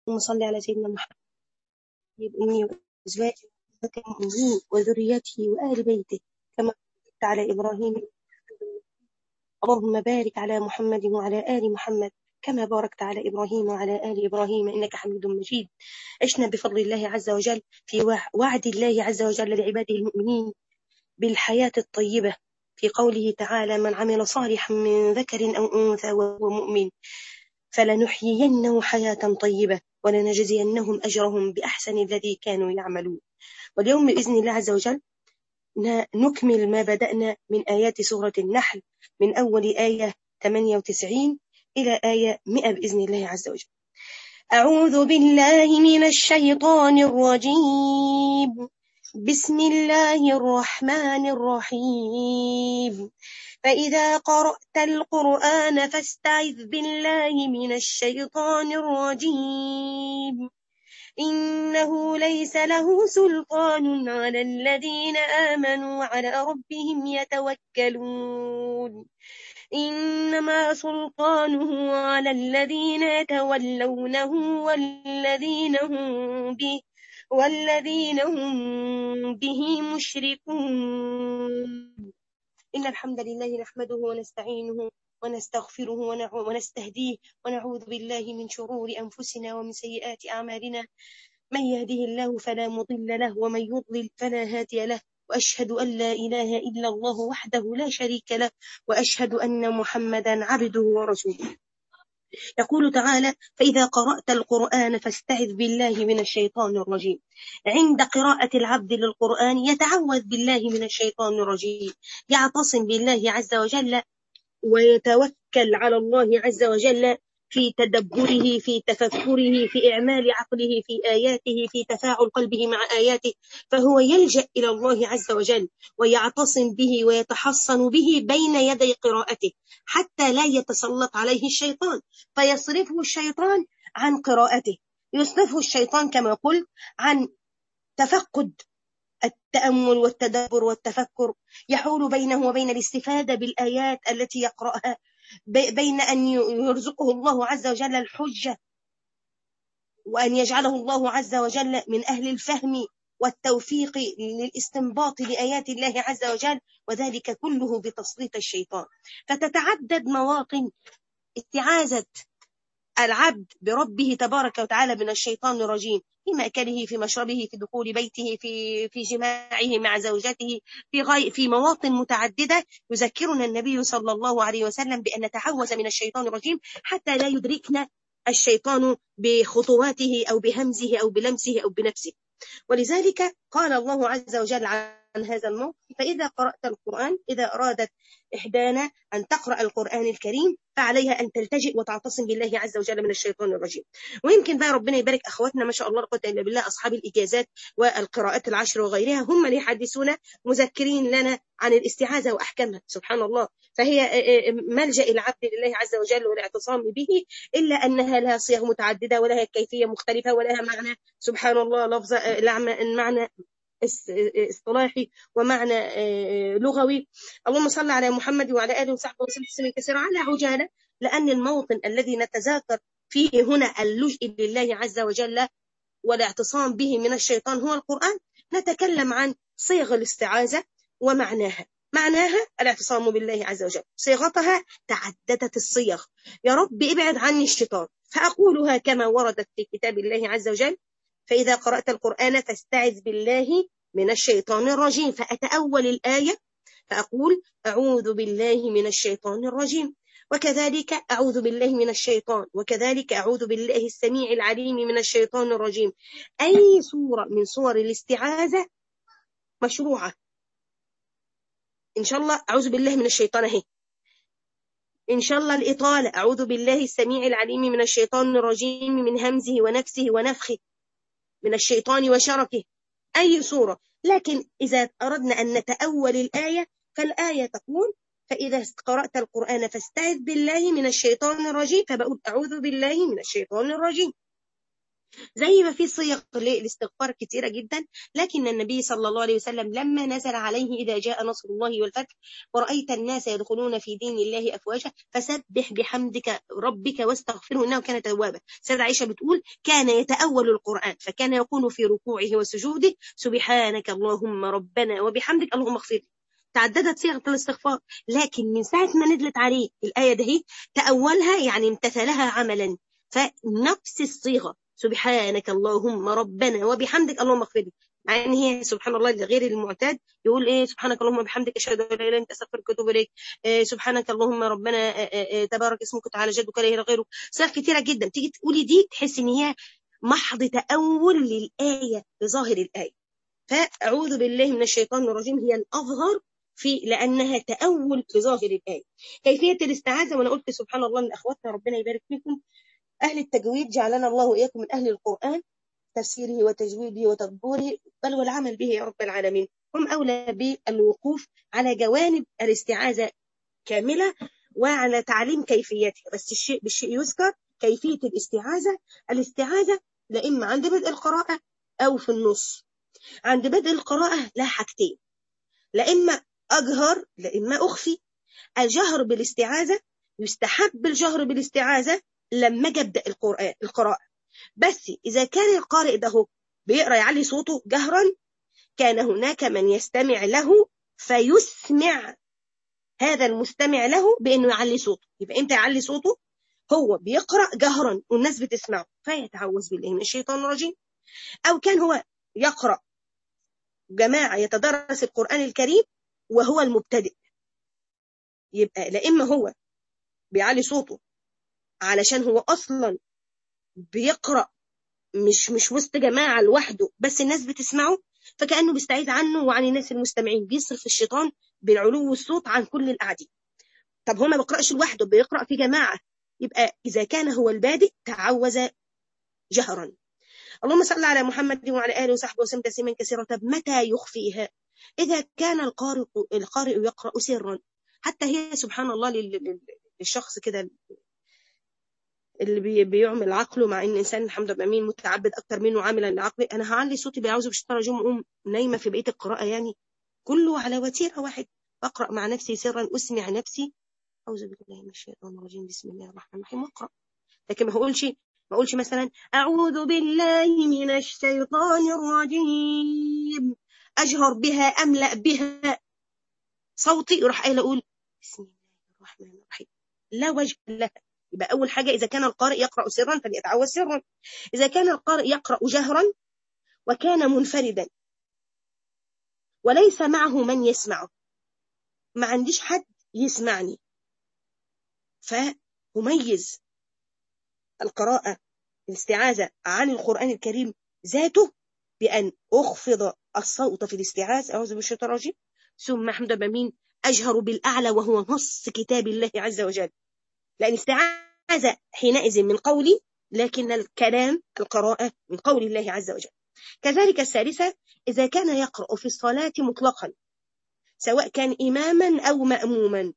اللهم صل على سيدنا محمد أمي وأزواجه المؤمنين وذريته وآل بيته كما باركت على إبراهيم اللهم بارك على محمد وعلى آل محمد كما باركت على إبراهيم وعلى آل إبراهيم إنك حميد مجيد عشنا بفضل الله عز وجل في وعد الله عز وجل لعباده المؤمنين بالحياة الطيبة في قوله تعالى من عمل صالحا من ذكر أو أنثى وهو مؤمن فلنحيينه حياة طيبة ولنجزينهم أجرهم بأحسن الذي كانوا يعملون واليوم بإذن الله عز وجل نكمل ما بدأنا من آيات سورة النحل من أول آية 98 إلى آية 100 بإذن الله عز وجل أعوذ بالله من الشيطان الرجيم بسم الله الرحمن الرحيم فإذا قرأت القرآن فاستعذ بالله من الشيطان الرجيم إنه ليس له سلطان على الذين آمنوا على ربهم يتوكلون إنما سلطانه على الذين يتولونه والذين هم به والذين هم به مشركون إن الحمد لله نحمده ونستعينه ونستغفره ونستهديه ونعوذ بالله من شرور أنفسنا ومن سيئات أعمالنا من يهده الله فلا مضل له ومن يضلل فلا هادي له وأشهد أن لا إله إلا الله وحده لا شريك له وأشهد أن محمدا عبده ورسوله يقول تعالى فإذا قرأت القرآن فاستعذ بالله من الشيطان الرجيم عند قراءة العبد للقرآن يتعوذ بالله من الشيطان الرجيم يعتصم بالله عز وجل ويتوكل على الله عز وجل في تدبره في تفكره في إعمال عقله في آياته في تفاعل قلبه مع آياته فهو يلجأ إلى الله عز وجل ويعتصم به ويتحصن به بين يدي قراءته حتى لا يتسلط عليه الشيطان فيصرفه الشيطان عن قراءته يصرفه الشيطان كما قلت عن تفقد التأمل والتدبر والتفكر يحول بينه وبين الاستفادة بالآيات التي يقرأها بين أن يرزقه الله عز وجل الحجة وأن يجعله الله عز وجل من أهل الفهم والتوفيق للاستنباط لآيات الله عز وجل وذلك كله بتسليط الشيطان فتتعدد مواطن استعاذة العبد بربه تبارك وتعالى من الشيطان الرجيم في مأكله في مشربه في دخول بيته في في جماعه مع زوجته في غاي في مواطن متعددة يذكرنا النبي صلى الله عليه وسلم بأن نتعوذ من الشيطان الرجيم حتى لا يدركنا الشيطان بخطواته أو بهمزه أو بلمسه أو بنفسه ولذلك قال الله عز وجل عن هذا الموقف فإذا قرأت القرآن إذا أرادت إحدانا أن تقرأ القرآن الكريم فعليها أن تلتجئ وتعتصم بالله عز وجل من الشيطان الرجيم ويمكن بقى ربنا يبارك أخواتنا ما شاء الله لا قوه إلا بالله أصحاب الإجازات والقراءات العشر وغيرها هم اللي يحدثون مذكرين لنا عن الاستعاذة وأحكامها سبحان الله فهي ملجأ العبد لله عز وجل والاعتصام به إلا أنها لها صيغ متعددة ولها كيفية مختلفة ولها معنى سبحان الله لفظ معنى اصطلاحي ومعنى لغوي اللهم صل على محمد وعلى آله وصحبه وسلم تسليما كثيرا على عجالة لأن الموطن الذي نتذاكر فيه هنا اللجء لله عز وجل والاعتصام به من الشيطان هو القرآن نتكلم عن صيغ الاستعاذة ومعناها معناها الاعتصام بالله عز وجل صيغتها تعددت الصيغ يا رب ابعد عني الشيطان فأقولها كما وردت في كتاب الله عز وجل فإذا قرأت القرآن فاستعذ بالله من الشيطان الرجيم فأتأول الآية فأقول أعوذ بالله من الشيطان الرجيم وكذلك أعوذ بالله من الشيطان وكذلك أعوذ بالله السميع العليم من الشيطان الرجيم أي صورة من صور الاستعاذة مشروعة إن شاء الله أعوذ بالله من الشيطان أهي إن شاء الله الإطالة أعوذ بالله السميع العليم من الشيطان الرجيم من همزه ونفسه ونفخه من الشيطان وشركه أي صورة لكن إذا أردنا أن نتأول الآية فالآية تقول فإذا قرأت القرآن فاستعذ بالله من الشيطان الرجيم فبقول أعوذ بالله من الشيطان الرجيم زي ما في صيغ للاستغفار كثيرة جدا لكن النبي صلى الله عليه وسلم لما نزل عليه إذا جاء نصر الله والفتح ورأيت الناس يدخلون في دين الله أفواجا فسبح بحمدك ربك واستغفره إنه كان توابا سيدة عائشة بتقول كان يتأول القرآن فكان يقول في ركوعه وسجوده سبحانك اللهم ربنا وبحمدك اللهم اغفر لي تعددت صيغة الاستغفار لكن من ساعة ما نزلت عليه الآية دهي تأولها يعني امتثلها عملا فنفس الصيغة سبحانك اللهم ربنا وبحمدك اللهم اغفر لي مع ان هي سبحان الله غير المعتاد يقول ايه سبحانك اللهم وبحمدك اشهد ان لا اله الا انت استغفرك واتوب اليك إيه سبحانك اللهم ربنا إيه تبارك اسمك وتعالى جدك لا اله غيره صيغ كثيره جدا تيجي تقولي دي تحس ان هي محض تاول للايه بظاهر الايه فاعوذ بالله من الشيطان الرجيم هي الاظهر في لانها تاول لظاهر الايه كيفيه الاستعاذه وانا قلت سبحان الله من اخواتنا ربنا يبارك فيكم أهل التجويد جعلنا الله وإياكم من أهل القرآن تفسيره وتجويده وتدبره بل والعمل به يا رب العالمين هم أولى بالوقوف على جوانب الاستعاذة كاملة وعلى تعليم كيفيتها بس الشيء بالشيء يذكر كيفية الاستعاذة الاستعاذة لا إما عند بدء القراءة أو في النص عند بدء القراءة لا حاجتين لا إما أجهر لا إما أخفي الجهر بالاستعاذة يستحب الجهر بالاستعاذة لما اجي ابدا القرآن القراءة بس إذا كان القارئ ده بيقرأ يعلي صوته جهرا كان هناك من يستمع له فيسمع هذا المستمع له بأنه يعلي صوته يبقى أنت يعلي صوته هو بيقرأ جهرا والناس بتسمعه فيتعوذ بالله من الشيطان الرجيم أو كان هو يقرأ جماعة يتدرس القرآن الكريم وهو المبتدئ يبقى لا إما هو بيعلي صوته علشان هو اصلا بيقرا مش مش وسط جماعه لوحده بس الناس بتسمعه فكانه بيستعيذ عنه وعن الناس المستمعين بيصرف الشيطان بالعلو والصوت عن كل القاعدين طب هو ما بيقراش لوحده بيقرا في جماعه يبقى اذا كان هو البادئ تعوذ جهرا اللهم صل على محمد وعلى اله وصحبه وسلم تسليما كثيرا طب متى يخفيها اذا كان القارئ القارئ يقرا سرا حتى هي سبحان الله للشخص كده اللي بي بيعمل عقله مع ان الانسان الحمد لله مين متعبد اكتر منه عاملا لعقله انا هعلي صوتي بيعوذ بالشيطان الرجيم اقوم نايمه في بقيه القراءه يعني كله على وتيره واحد اقرا مع نفسي سرا اسمع نفسي اعوذ بالله من الشيطان الرجيم بسم الله الرحمن الرحيم واقرا لكن ما اقولش ما اقولش مثلا اعوذ بالله من الشيطان الرجيم اجهر بها املا بها صوتي وراح قايله اقول بسم الله الرحمن الرحيم لا وجه لها يبقى أول حاجة إذا كان القارئ يقرأ سرا فليتعوذ سرا إذا كان القارئ يقرأ جهرا وكان منفردا وليس معه من يسمعه ما عنديش حد يسمعني فمميز القراءة الاستعاذة عن القرآن الكريم ذاته بأن أخفض الصوت في الاستعاذة أعوذ بالشيطان الرجيم ثم أحمد بمين أجهر بالأعلى وهو نص كتاب الله عز وجل لأن استعاذ حينئذ من قولي لكن الكلام القراءة من قول الله عز وجل كذلك الثالثة إذا كان يقرأ في الصلاة مطلقا سواء كان إماما أو مأموما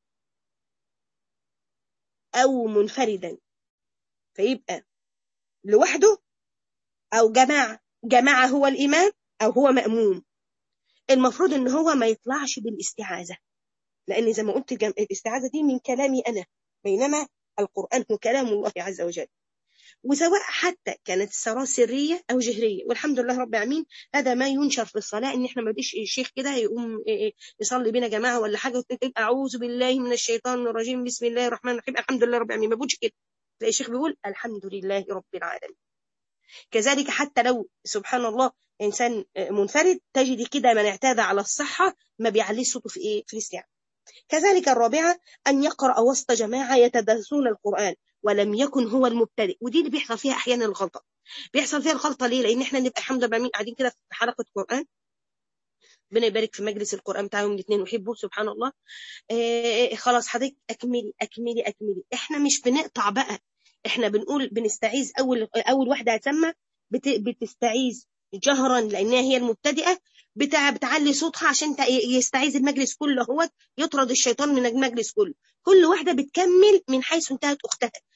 أو منفردا فيبقى لوحده أو جماعة جماعة هو الإمام أو هو مأموم المفروض إن هو ما يطلعش بالاستعاذة لأن زي ما قلت الاستعاذة دي من كلامي أنا بينما القرآن هو كلام الله عز وجل وسواء حتى كانت الصلاة سرية أو جهرية والحمد لله رب العالمين هذا ما ينشر في الصلاة إن إحنا ما بديش الشيخ كده يقوم يصلي بينا جماعة ولا حاجة وتقول أعوذ بالله من الشيطان الرجيم بسم الله الرحمن الرحيم الحمد لله رب العالمين ما بقولش كده تلاقي الشيخ بيقول الحمد لله رب العالمين كذلك حتى لو سبحان الله إنسان منفرد تجد كده من اعتاد على الصحة ما بيعليش صوته في إيه في الاستيعاب كذلك الرابعة أن يقرأ وسط جماعة يتدرسون القرآن ولم يكن هو المبتدئ ودي اللي بيحصل فيها أحيانا الغلطة بيحصل فيها الغلطة ليه؟ لأن احنا نبقى الحمد لله قاعدين كده في حلقة قرآن ربنا يبارك في مجلس القرآن بتاعهم الاثنين ويحبوا سبحان الله آه خلاص حضرتك أكملي أكملي أكملي احنا مش بنقطع بقى احنا بنقول بنستعيذ أول أول واحدة هتسمى بت... بتستعيذ جهرا لانها هي المبتدئه بتاع بتعلي صوتها عشان يستعيذ المجلس كله هو يطرد الشيطان من المجلس كله كل واحده بتكمل من حيث انتهت اختها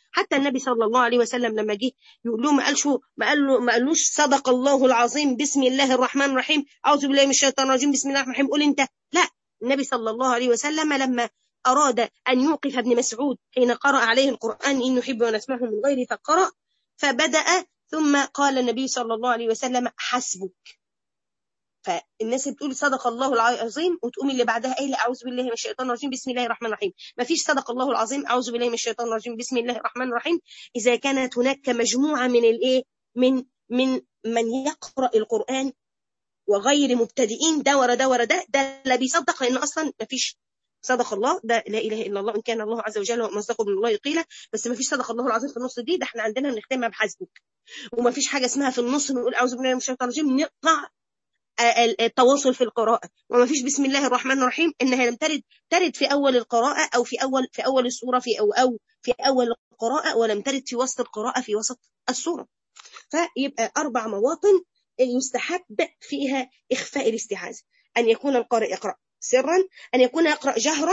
حتى النبي صلى الله عليه وسلم لما جه يقول له ما قالش ما قال له ما قالوش صدق الله العظيم بسم الله الرحمن الرحيم اعوذ بالله من الشيطان الرجيم بسم الله الرحمن الرحيم قول انت لا النبي صلى الله عليه وسلم لما أراد أن يوقف ابن مسعود حين قرأ عليه القرآن إن نحب ونسمعه من غيره فقرأ فبدأ ثم قال النبي صلى الله عليه وسلم حسبك فالناس بتقول صدق الله العظيم وتقوم اللي بعدها قايله اعوذ بالله من الشيطان الرجيم بسم الله الرحمن الرحيم ما فيش صدق الله العظيم اعوذ بالله من الشيطان الرجيم بسم الله الرحمن الرحيم اذا كانت هناك مجموعه من الايه من من من يقرا القران وغير مبتدئين ده ورا ده ورا ده ده لا بيصدق لان اصلا ما فيش صدق الله ده لا اله الا الله ان كان الله عز وجل ومصدقه من الله قيل بس ما فيش صدق الله العظيم في النص دي ده احنا عندنا بنختمها بحسبك وما فيش حاجه اسمها في النص نقول اعوذ بالله من الشيطان الرجيم نقطع التواصل في القراءة وما فيش بسم الله الرحمن الرحيم انها لم ترد ترد في اول القراءة او في اول في اول السورة في او او في اول القراءة ولم ترد في وسط القراءة في وسط السورة فيبقى اربع مواطن يستحب فيها اخفاء الاستعاذة ان يكون القارئ يقرأ سرا ان يكون يقرأ جهرا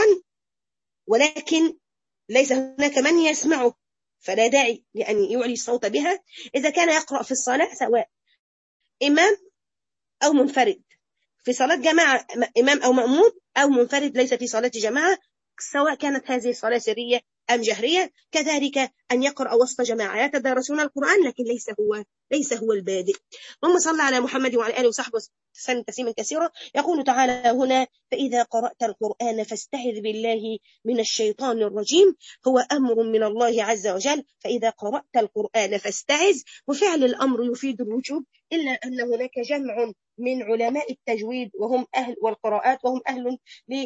ولكن ليس هناك من يسمعه فلا داعي لأن يعلي الصوت بها إذا كان يقرأ في الصلاة سواء إمام أو منفرد في صلاة جماعة إمام أو مأمون أو منفرد ليس في صلاة جماعة سواء كانت هذه الصلاة سرية أم جهرية كذلك أن يقرأ وسط جماعة يتدارسون القرآن لكن ليس هو ليس هو البادئ اللهم صل على محمد وعلى آله وصحبه وسلم تسليما كثيرا يقول تعالى هنا فإذا قرأت القرآن فاستعذ بالله من الشيطان الرجيم هو أمر من الله عز وجل فإذا قرأت القرآن فاستعذ وفعل الأمر يفيد الوجوب إلا أن هناك جمع من علماء التجويد وهم أهل والقراءات وهم أهل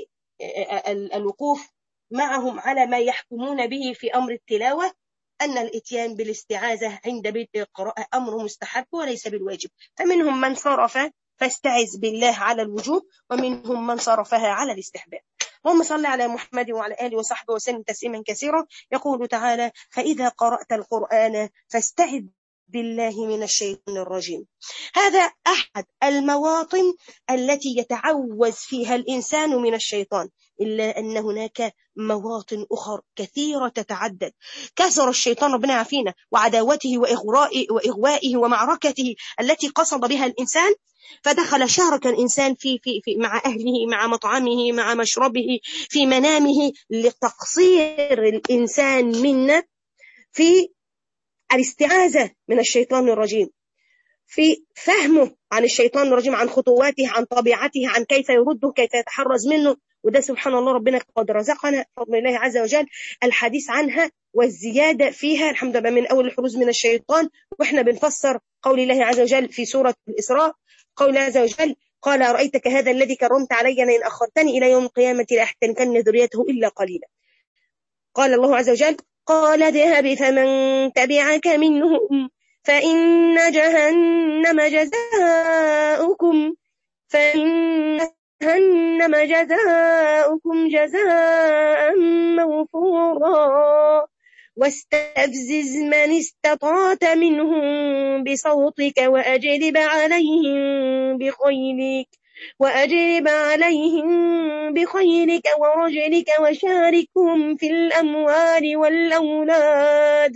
للوقوف معهم على ما يحكمون به في أمر التلاوة أن الإتيان بالاستعاذة عند بدء القراءة أمر مستحب وليس بالواجب فمنهم من صرف فاستعذ بالله على الوجوب ومنهم من صرفها على الاستحباب اللهم صل على محمد وعلى آله وصحبه وسلم تسليما كثيرا يقول تعالى فإذا قرأت القرآن فاستعذ بالله من الشيطان الرجيم هذا أحد المواطن التي يتعوذ فيها الإنسان من الشيطان إلا أن هناك مواطن أخر كثيرة تتعدد كسر الشيطان ربنا عافينا وعداوته وإغوائه ومعركته التي قصد بها الإنسان فدخل شارك الإنسان في, في, في مع أهله مع مطعمه مع مشربه في منامه لتقصير الإنسان منا في الاستعاذة من الشيطان الرجيم في فهمه عن الشيطان الرجيم عن خطواته عن طبيعته عن كيف يرده كيف يتحرز منه وده سبحان الله ربنا قد رزقنا بفضل الله عز وجل الحديث عنها والزيادة فيها الحمد لله من أول الحروز من الشيطان وإحنا بنفسر قول الله عز وجل في سورة الإسراء قول الله عز وجل قال أرأيتك هذا الذي كرمت علي لئن أخرتني إلى يوم القيامة لأحتنكن ذريته إلا قليلا قال الله عز وجل قال اذهب فمن تبعك منهم فإن جهنم جزاؤكم فإن جهنم جزاؤكم جزاء موفورا واستفزز من استطعت منهم بصوتك وأجلب عليهم بخيلك وأجلب عليهم بخيلك ورجلك وشاركهم في الأموال والأولاد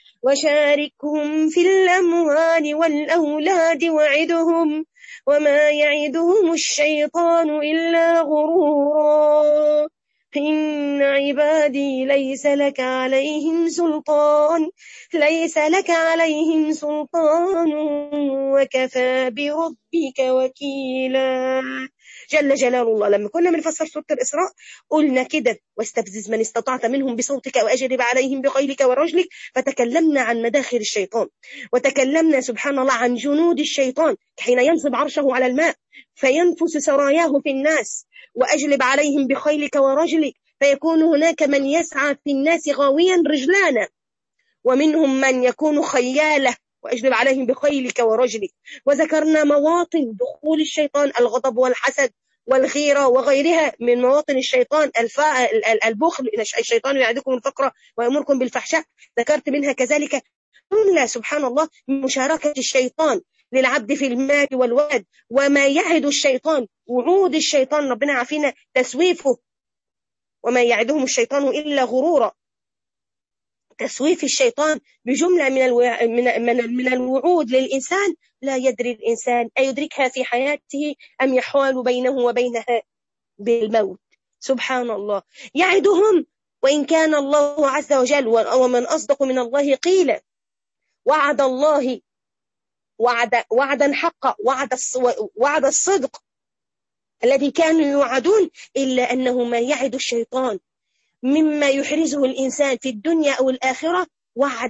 وشاركهم في الأموال والأولاد وعدهم وما يعدهم الشيطان إلا غرورا إن عبادي ليس لك عليهم سلطان ليس لك عليهم سلطان وكفى بربك وكيلا جل جلال الله لما كنا بنفسر سورة الإسراء قلنا كده واستفزز من استطعت منهم بصوتك وأجرب عليهم بخيلك ورجلك فتكلمنا عن مداخل الشيطان وتكلمنا سبحان الله عن جنود الشيطان حين ينصب عرشه على الماء فينفس سراياه في الناس وأجلب عليهم بخيلك ورجلك فيكون هناك من يسعى في الناس غاويا رجلانا ومنهم من يكون خيالة وأجلب عليهم بخيلك ورجلك وذكرنا مواطن دخول الشيطان الغضب والحسد والغيرة وغيرها من مواطن الشيطان البخل الشيطان يعدكم الفقر ويأمركم بالفحشاء ذكرت منها كذلك جملة سبحان الله من مشاركة الشيطان للعبد في المال والولد وما يعد الشيطان وعود الشيطان ربنا عافينا تسويفه وما يعدهم الشيطان إلا غرورا تسويف الشيطان بجملة من من من الوعود للإنسان لا يدري الإنسان أيدركها في حياته أم يحول بينه وبينها بالموت سبحان الله يعدهم وإن كان الله عز وجل ومن أصدق من الله قيلا وعد الله وعد وعدا حقا وعد وعد الصدق الذي كانوا يوعدون إلا أنه ما يعد الشيطان مما يحرزه الإنسان في الدنيا أو الآخرة وعد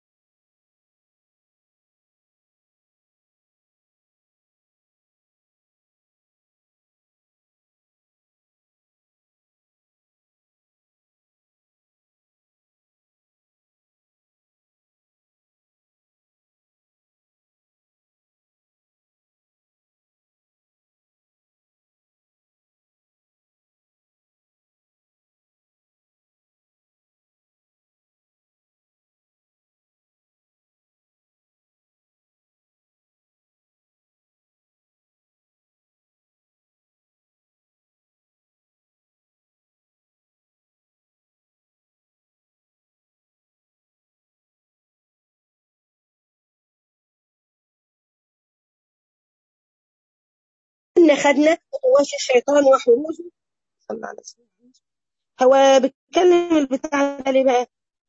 كنا خدنا خطوات الشيطان وحروجه صلى الله عليه وسلم هو بيتكلم البتاع ده بقى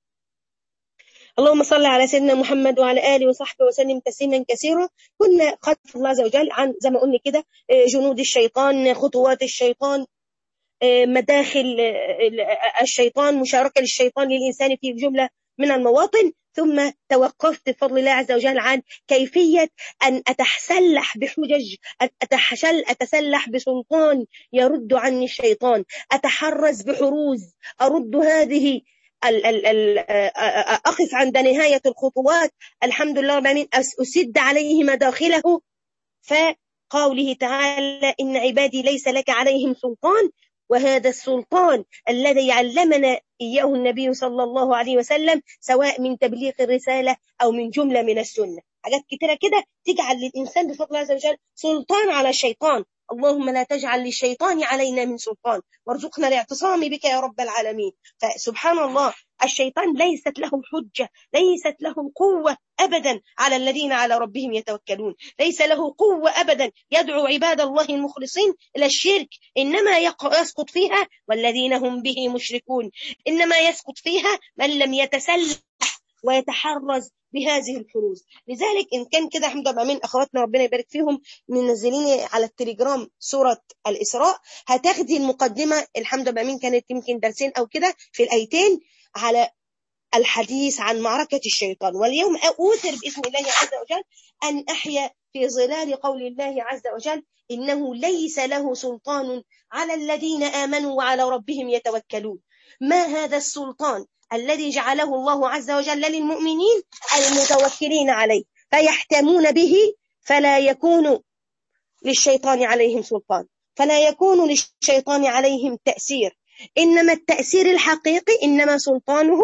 اللهم صل على سيدنا محمد وعلى اله وصحبه وسلم تسليما كثيرا كنا خطف الله عز وجل عن زي ما قلنا كده جنود الشيطان خطوات الشيطان مداخل الشيطان مشاركه للشيطان للانسان في جمله من المواطن ثم توقفت بفضل الله عز وجل عن كيفية أن أتسلح بحجج أتحشل أتسلح بسلطان يرد عني الشيطان أتحرز بحروز أرد هذه ال ال ال أقف عند نهاية الخطوات الحمد لله رب العالمين أسد عليه مداخله فقوله تعالى إن عبادي ليس لك عليهم سلطان وهذا السلطان الذي علمنا إياه النبي صلى الله عليه وسلم سواء من تبليغ الرسالة أو من جملة من السنة حاجات كتيرة كده تجعل للإنسان بفضل الله عز وجل سلطان على الشيطان اللهم لا تجعل للشيطان علينا من سلطان وارزقنا الاعتصام بك يا رب العالمين فسبحان الله الشيطان ليست له حجة ليست له قوة أبدا على الذين على ربهم يتوكلون ليس له قوة أبدا يدعو عباد الله المخلصين إلى الشرك إنما يسقط فيها والذين هم به مشركون إنما يسقط فيها من لم يتسلح ويتحرز بهذه الحروز لذلك إن كان كده الحمد لله من أخواتنا ربنا يبارك فيهم منزلين على التليجرام سورة الإسراء هتاخدي المقدمة الحمد لله من كانت يمكن درسين أو كده في الآيتين على الحديث عن معركة الشيطان واليوم أوثر بإذن الله عز وجل أن أحيا في ظلال قول الله عز وجل إنه ليس له سلطان على الذين آمنوا وعلى ربهم يتوكلون ما هذا السلطان الذي جعله الله عز وجل للمؤمنين المتوكلين عليه فيحتمون به فلا يكون للشيطان عليهم سلطان فلا يكون للشيطان عليهم تأثير إنما التأثير الحقيقي إنما سلطانه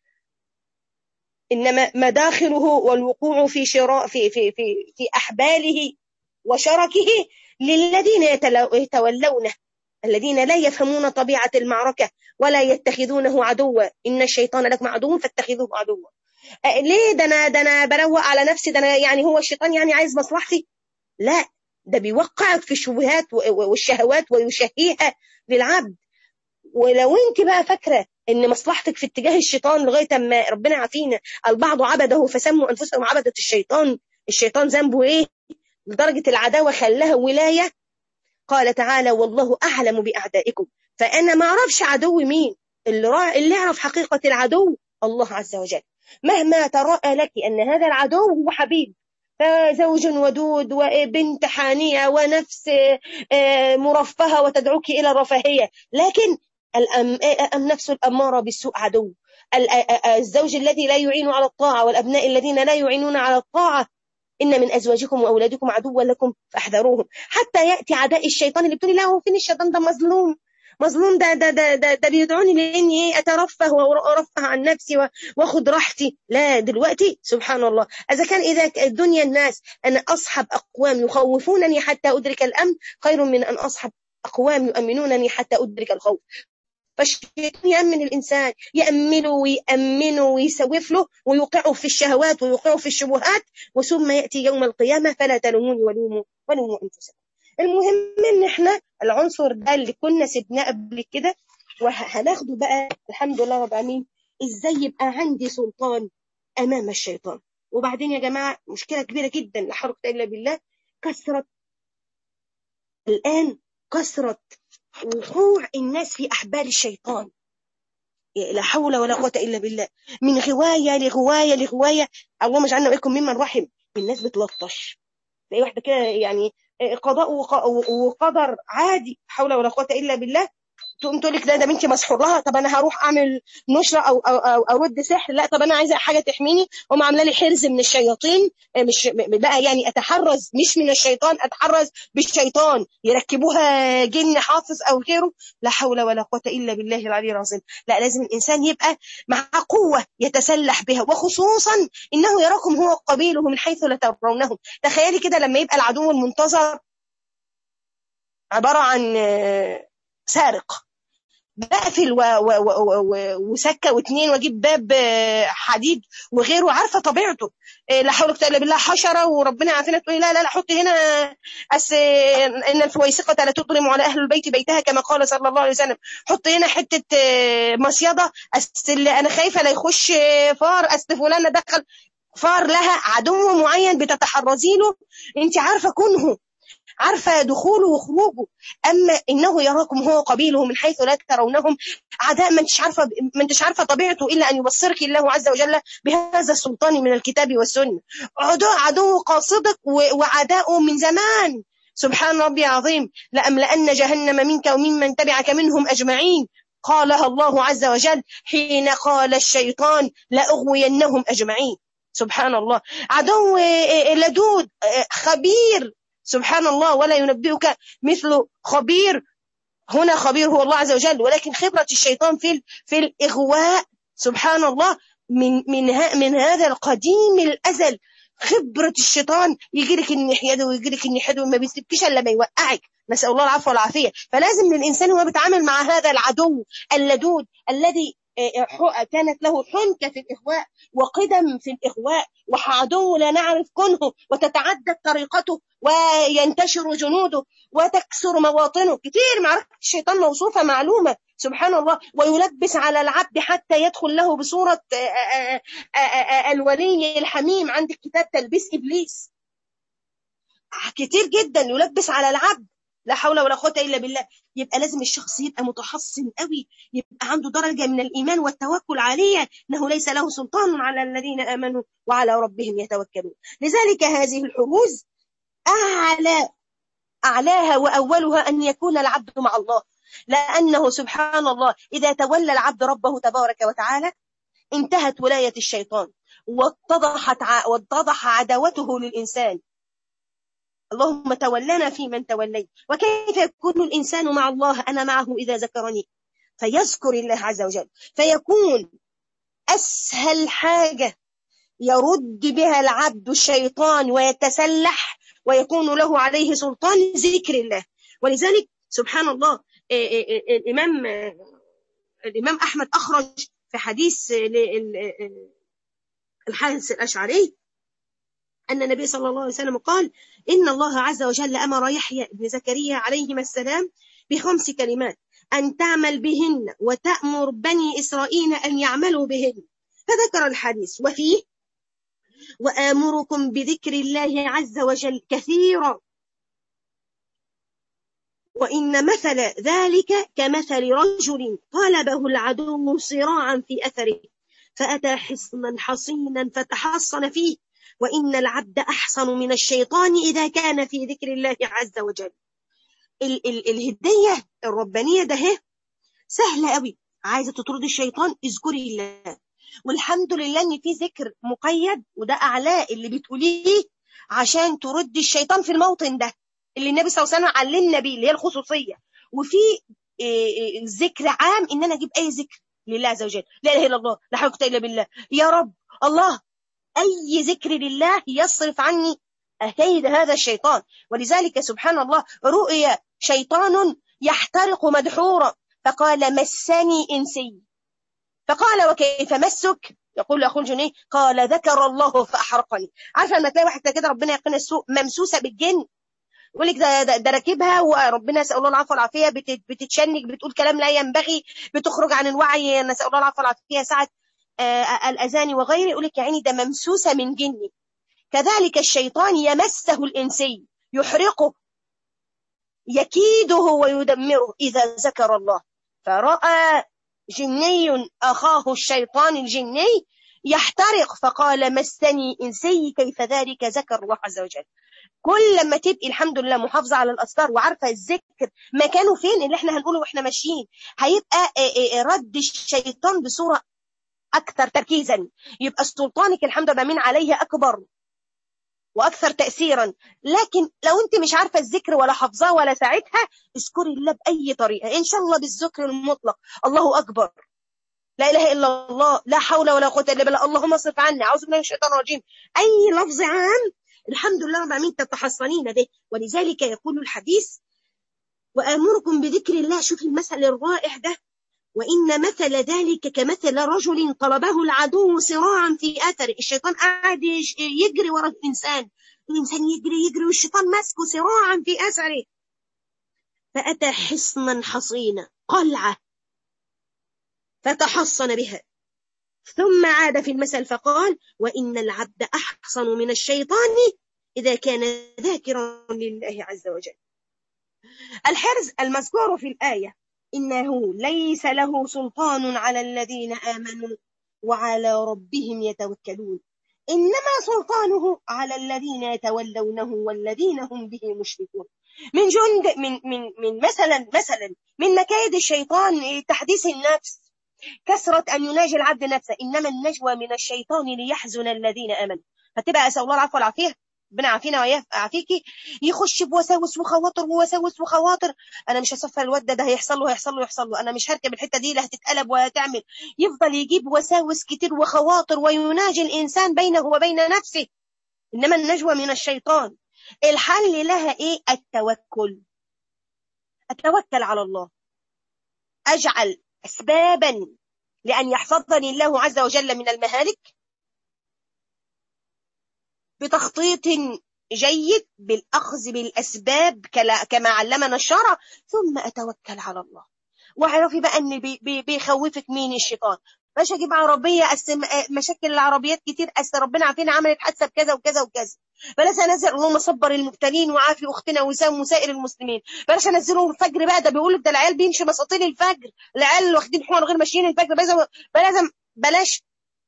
إنما مداخله والوقوع في شراء في في في في أحباله وشركه للذين يتولونه الذين لا يفهمون طبيعة المعركة ولا يتخذونه عدوا إن الشيطان لكم عدو فاتخذوه عدوا ليه ده أنا ده أنا بروق على نفسي ده أنا يعني هو الشيطان يعني عايز مصلحتي لا ده بيوقعك في الشبهات والشهوات ويشهيها للعبد ولو انت بقى فاكره ان مصلحتك في اتجاه الشيطان لغايه ما ربنا يعافينا البعض عبده فسموا انفسهم عبده الشيطان الشيطان ذنبه ايه لدرجه العداوه خلاها ولايه قال تعالى والله اعلم باعدائكم فانا ما اعرفش عدو مين اللي رأى اللي يعرف حقيقه العدو الله عز وجل مهما تراءى لك ان هذا العدو هو حبيب فزوج ودود وبنت حانية ونفس مرفهة وتدعوك إلى الرفاهية لكن النفس الأمارة بالسوء عدو الزوج الذي لا يعين على الطاعة والأبناء الذين لا يعينون على الطاعة إن من أزواجكم وأولادكم عدوا لكم فاحذروهم حتى يأتي عداء الشيطان اللي بتقولي لا هو فين الشيطان ده مظلوم مظلوم ده ده ده ده, ده بيدعوني لاني ايه اترفه وارفه عن نفسي واخد راحتي لا دلوقتي سبحان الله اذا كان اذا الدنيا الناس انا اصحب اقوام يخوفونني حتى ادرك الامن خير من ان اصحب اقوام يؤمنونني حتى ادرك الخوف فالشيطان يأمن الإنسان يأمنه ويأمنه ويسوف له ويوقعه في الشهوات ويوقعه في الشبهات وثم يأتي يوم القيامة فلا تلوموني ولوموا ولوموا أنفسكم المهم إن إحنا العنصر ده اللي كنا سبناه قبل كده وهناخده بقى الحمد لله رب العالمين إزاي يبقى عندي سلطان أمام الشيطان وبعدين يا جماعة مشكلة كبيرة جدا لا حول إلا بالله كثرة الآن كثرة وقوع الناس في أحبال الشيطان لا حول ولا قوة إلا بالله من غواية لغواية لغواية اللهم اجعلنا وإياكم ممن رحم الناس بتلطش تلاقي واحدة كده يعني قضاء وقدر عادي حول ولا قوة إلا بالله تقوم تقول لك لا ده بنتي مسحور لها طب انا هروح اعمل نشره او او او ارد سحر لا طب انا عايزه حاجه تحميني هم عامله لي حرز من الشياطين مش بقى يعني اتحرز مش من الشيطان اتحرز بالشيطان يركبوها جن حافظ او غيره لا حول ولا قوه الا بالله العلي العظيم لا لازم الانسان يبقى مع قوه يتسلح بها وخصوصا انه يراكم هو قبيله من حيث لا ترونهم تخيلي كده لما يبقى العدو المنتظر عباره عن سارق بقفل و... و... و... وسكه واثنين واجيب باب حديد وغيره عارفه طبيعته لا حول ولا بالله حشره وربنا عافينا تقولي لا لا لا حط هنا أس... ان الفويسقه لا تظلم على اهل البيت بيتها كما قال صلى الله عليه وسلم حط هنا حته مصيده أصل انا خايفه لا يخش فار اصل فلانه دخل فار لها عدو معين بتتحرزي له انت عارفه كنه عارفة دخوله وخروجه أما إنه يراكم هو قبيله من حيث لا ترونهم عداء ما انتش عارفة ما انتش عارفة طبيعته إلا أن يبصرك الله عز وجل بهذا السلطان من الكتاب والسنة عدو عدو قاصدك وعداؤه من زمان سبحان ربي العظيم لأملأن جهنم منك وممن تبعك منهم أجمعين قالها الله عز وجل حين قال الشيطان لأغوينهم أجمعين سبحان الله عدو لدود خبير سبحان الله ولا ينبئك مثل خبير هنا خبير هو الله عز وجل ولكن خبرة الشيطان في في الإغواء سبحان الله من من من هذا القديم الأزل خبرة الشيطان يجي لك الناحية ده ويجي لك الناحية ده وما بيسيبكيش إلا ما يوقعك نسأل الله العفو والعافية فلازم للإنسان وهو بيتعامل مع هذا العدو اللدود الذي كانت له حنكة في الإغواء وقدم في الإغواء وعدو لا نعرف كنه وتتعدد طريقته وينتشر جنوده وتكسر مواطنه كتير معركة الشيطان موصوفة معلومة سبحان الله ويلبس على العبد حتى يدخل له بصورة الولي الحميم عند كتاب تلبيس إبليس كتير جدا يلبس على العبد لا حول ولا قوة إلا بالله يبقى لازم الشخص يبقى متحصن قوي يبقى عنده درجة من الإيمان والتوكل عليه أنه ليس له سلطان على الذين آمنوا وعلى ربهم يتوكلون لذلك هذه الحروز أعلى أعلاها وأولها أن يكون العبد مع الله لأنه سبحان الله إذا تولى العبد ربه تبارك وتعالى انتهت ولاية الشيطان واتضحت واتضح عداوته للإنسان اللهم تولنا في من توليت وكيف يكون الإنسان مع الله أنا معه إذا ذكرني فيذكر الله عز وجل فيكون أسهل حاجة يرد بها العبد الشيطان ويتسلح ويكون له عليه سلطان ذكر الله ولذلك سبحان الله الإمام الإمام أحمد أخرج في حديث الحارث الأشعري أن النبي صلى الله عليه وسلم قال إن الله عز وجل أمر يحيى بن زكريا عليهما السلام بخمس كلمات أن تعمل بهن وتأمر بني إسرائيل أن يعملوا بهن فذكر الحديث وفيه وآمركم بذكر الله عز وجل كثيرا وإن مثل ذلك كمثل رجل طلبه العدو صراعا في أثره فأتى حصنا حصينا فتحصن فيه وإن العبد أحصن من الشيطان إذا كان في ذكر الله عز وجل ال ال الهدية الربانية ده هي سهلة قوي عايزة تطرد الشيطان اذكري الله والحمد لله ان في ذكر مقيد وده اعلاه اللي بتقوليه عشان ترد الشيطان في الموطن ده اللي النبي صلى الله عليه وسلم علمنا بيه اللي هي الخصوصيه وفي ذكر عام ان انا اجيب اي ذكر لله عز وجل لا اله الا الله لا حول الا بالله يا رب الله اي ذكر لله يصرف عني كيد هذا الشيطان ولذلك سبحان الله رؤيا شيطان يحترق مدحورا فقال مسني إنسي فقال وكيف مسك يقول أخو الجنيه قال ذكر الله فأحرقني عارفة لما تلاقي واحدة كده ربنا يقين السوء ممسوسة بالجن يقول لك ده, ده, ده راكبها وربنا نسال الله العفو والعافيه بتتشنج بتقول كلام لا ينبغي بتخرج عن الوعي نسال الله العفو والعافيه ساعه آه الاذان وغيره يقول لك يا عيني ده ممسوسه من جني كذلك الشيطان يمسه الانسي يحرقه يكيده ويدمره اذا ذكر الله فراى جني اخاه الشيطان الجني يحترق فقال مسني انسي كيف ذلك ذكر الله عز وجل كل لما تبقي الحمد لله محافظه على الاذكار وعارفه الذكر مكانه فين اللي احنا هنقوله واحنا ماشيين هيبقى رد الشيطان بصوره اكثر تركيزا يبقى سلطانك الحمد لله من عليه اكبر واكثر تاثيرا لكن لو انت مش عارفه الذكر ولا حافظاه ولا ساعتها اذكري الله باي طريقه ان شاء الله بالذكر المطلق الله اكبر لا اله الا الله لا حول ولا قوه الا بالله اللهم اصرف عني اعوذ بالله من الشيطان الرجيم اي لفظ عام الحمد لله رب العالمين تتحصنين به ولذلك يقول الحديث وآمركم بذكر الله شوف المثل الرائع ده وإن مثل ذلك كمثل رجل طلبه العدو صراعا في أثره الشيطان قاعد يجري ورا الإنسان الإنسان يجري يجري والشيطان ماسكه صراعا في أثره فأتى حصنا حصينا قلعة فتحصن بها ثم عاد في المثل فقال وإن العبد أحصن من الشيطان إذا كان ذاكرا لله عز وجل الحرز المذكور في الآية إنه ليس له سلطان على الذين آمنوا وعلى ربهم يتوكلون إنما سلطانه على الذين يتولونه والذين هم به مشركون من جند من من من مثلا مثلا من مكايد الشيطان تحديث النفس كثرة أن يناجي العبد نفسه إنما النجوى من الشيطان ليحزن الذين آمنوا فتبقى أسأل الله العفو والعافية ربنا عافينا ويعافيكي يخش بوساوس وخواطر ووساوس وخواطر انا مش هصفى الواد ده هيحصل له هيحصل له يحصل له انا مش هركب الحته دي لا هتتقلب وهتعمل يفضل يجيب وساوس كتير وخواطر ويناجي الانسان بينه وبين نفسه انما النجوى من الشيطان الحل لها ايه التوكل اتوكل على الله اجعل أسبابا لأن يحفظني الله عز وجل من المهالك بتخطيط جيد بالأخذ بالأسباب كما علمنا الشرع ثم أتوكل على الله واعرفي بقى ان بيخوفك مين الشيطان باش اجيب عربيه أسم... مشاكل العربيات كتير أس ربنا عافينا عملت حادثه بكذا وكذا وكذا بلاش انزل اللهم صبر المبتلين وعافي اختنا وسام وسائر المسلمين بلاش انزلهم الفجر بقى ده بيقول لك ده العيال بيمشي مساطيل الفجر العيال واخدين حمر غير ماشيين الفجر بلاش بلاش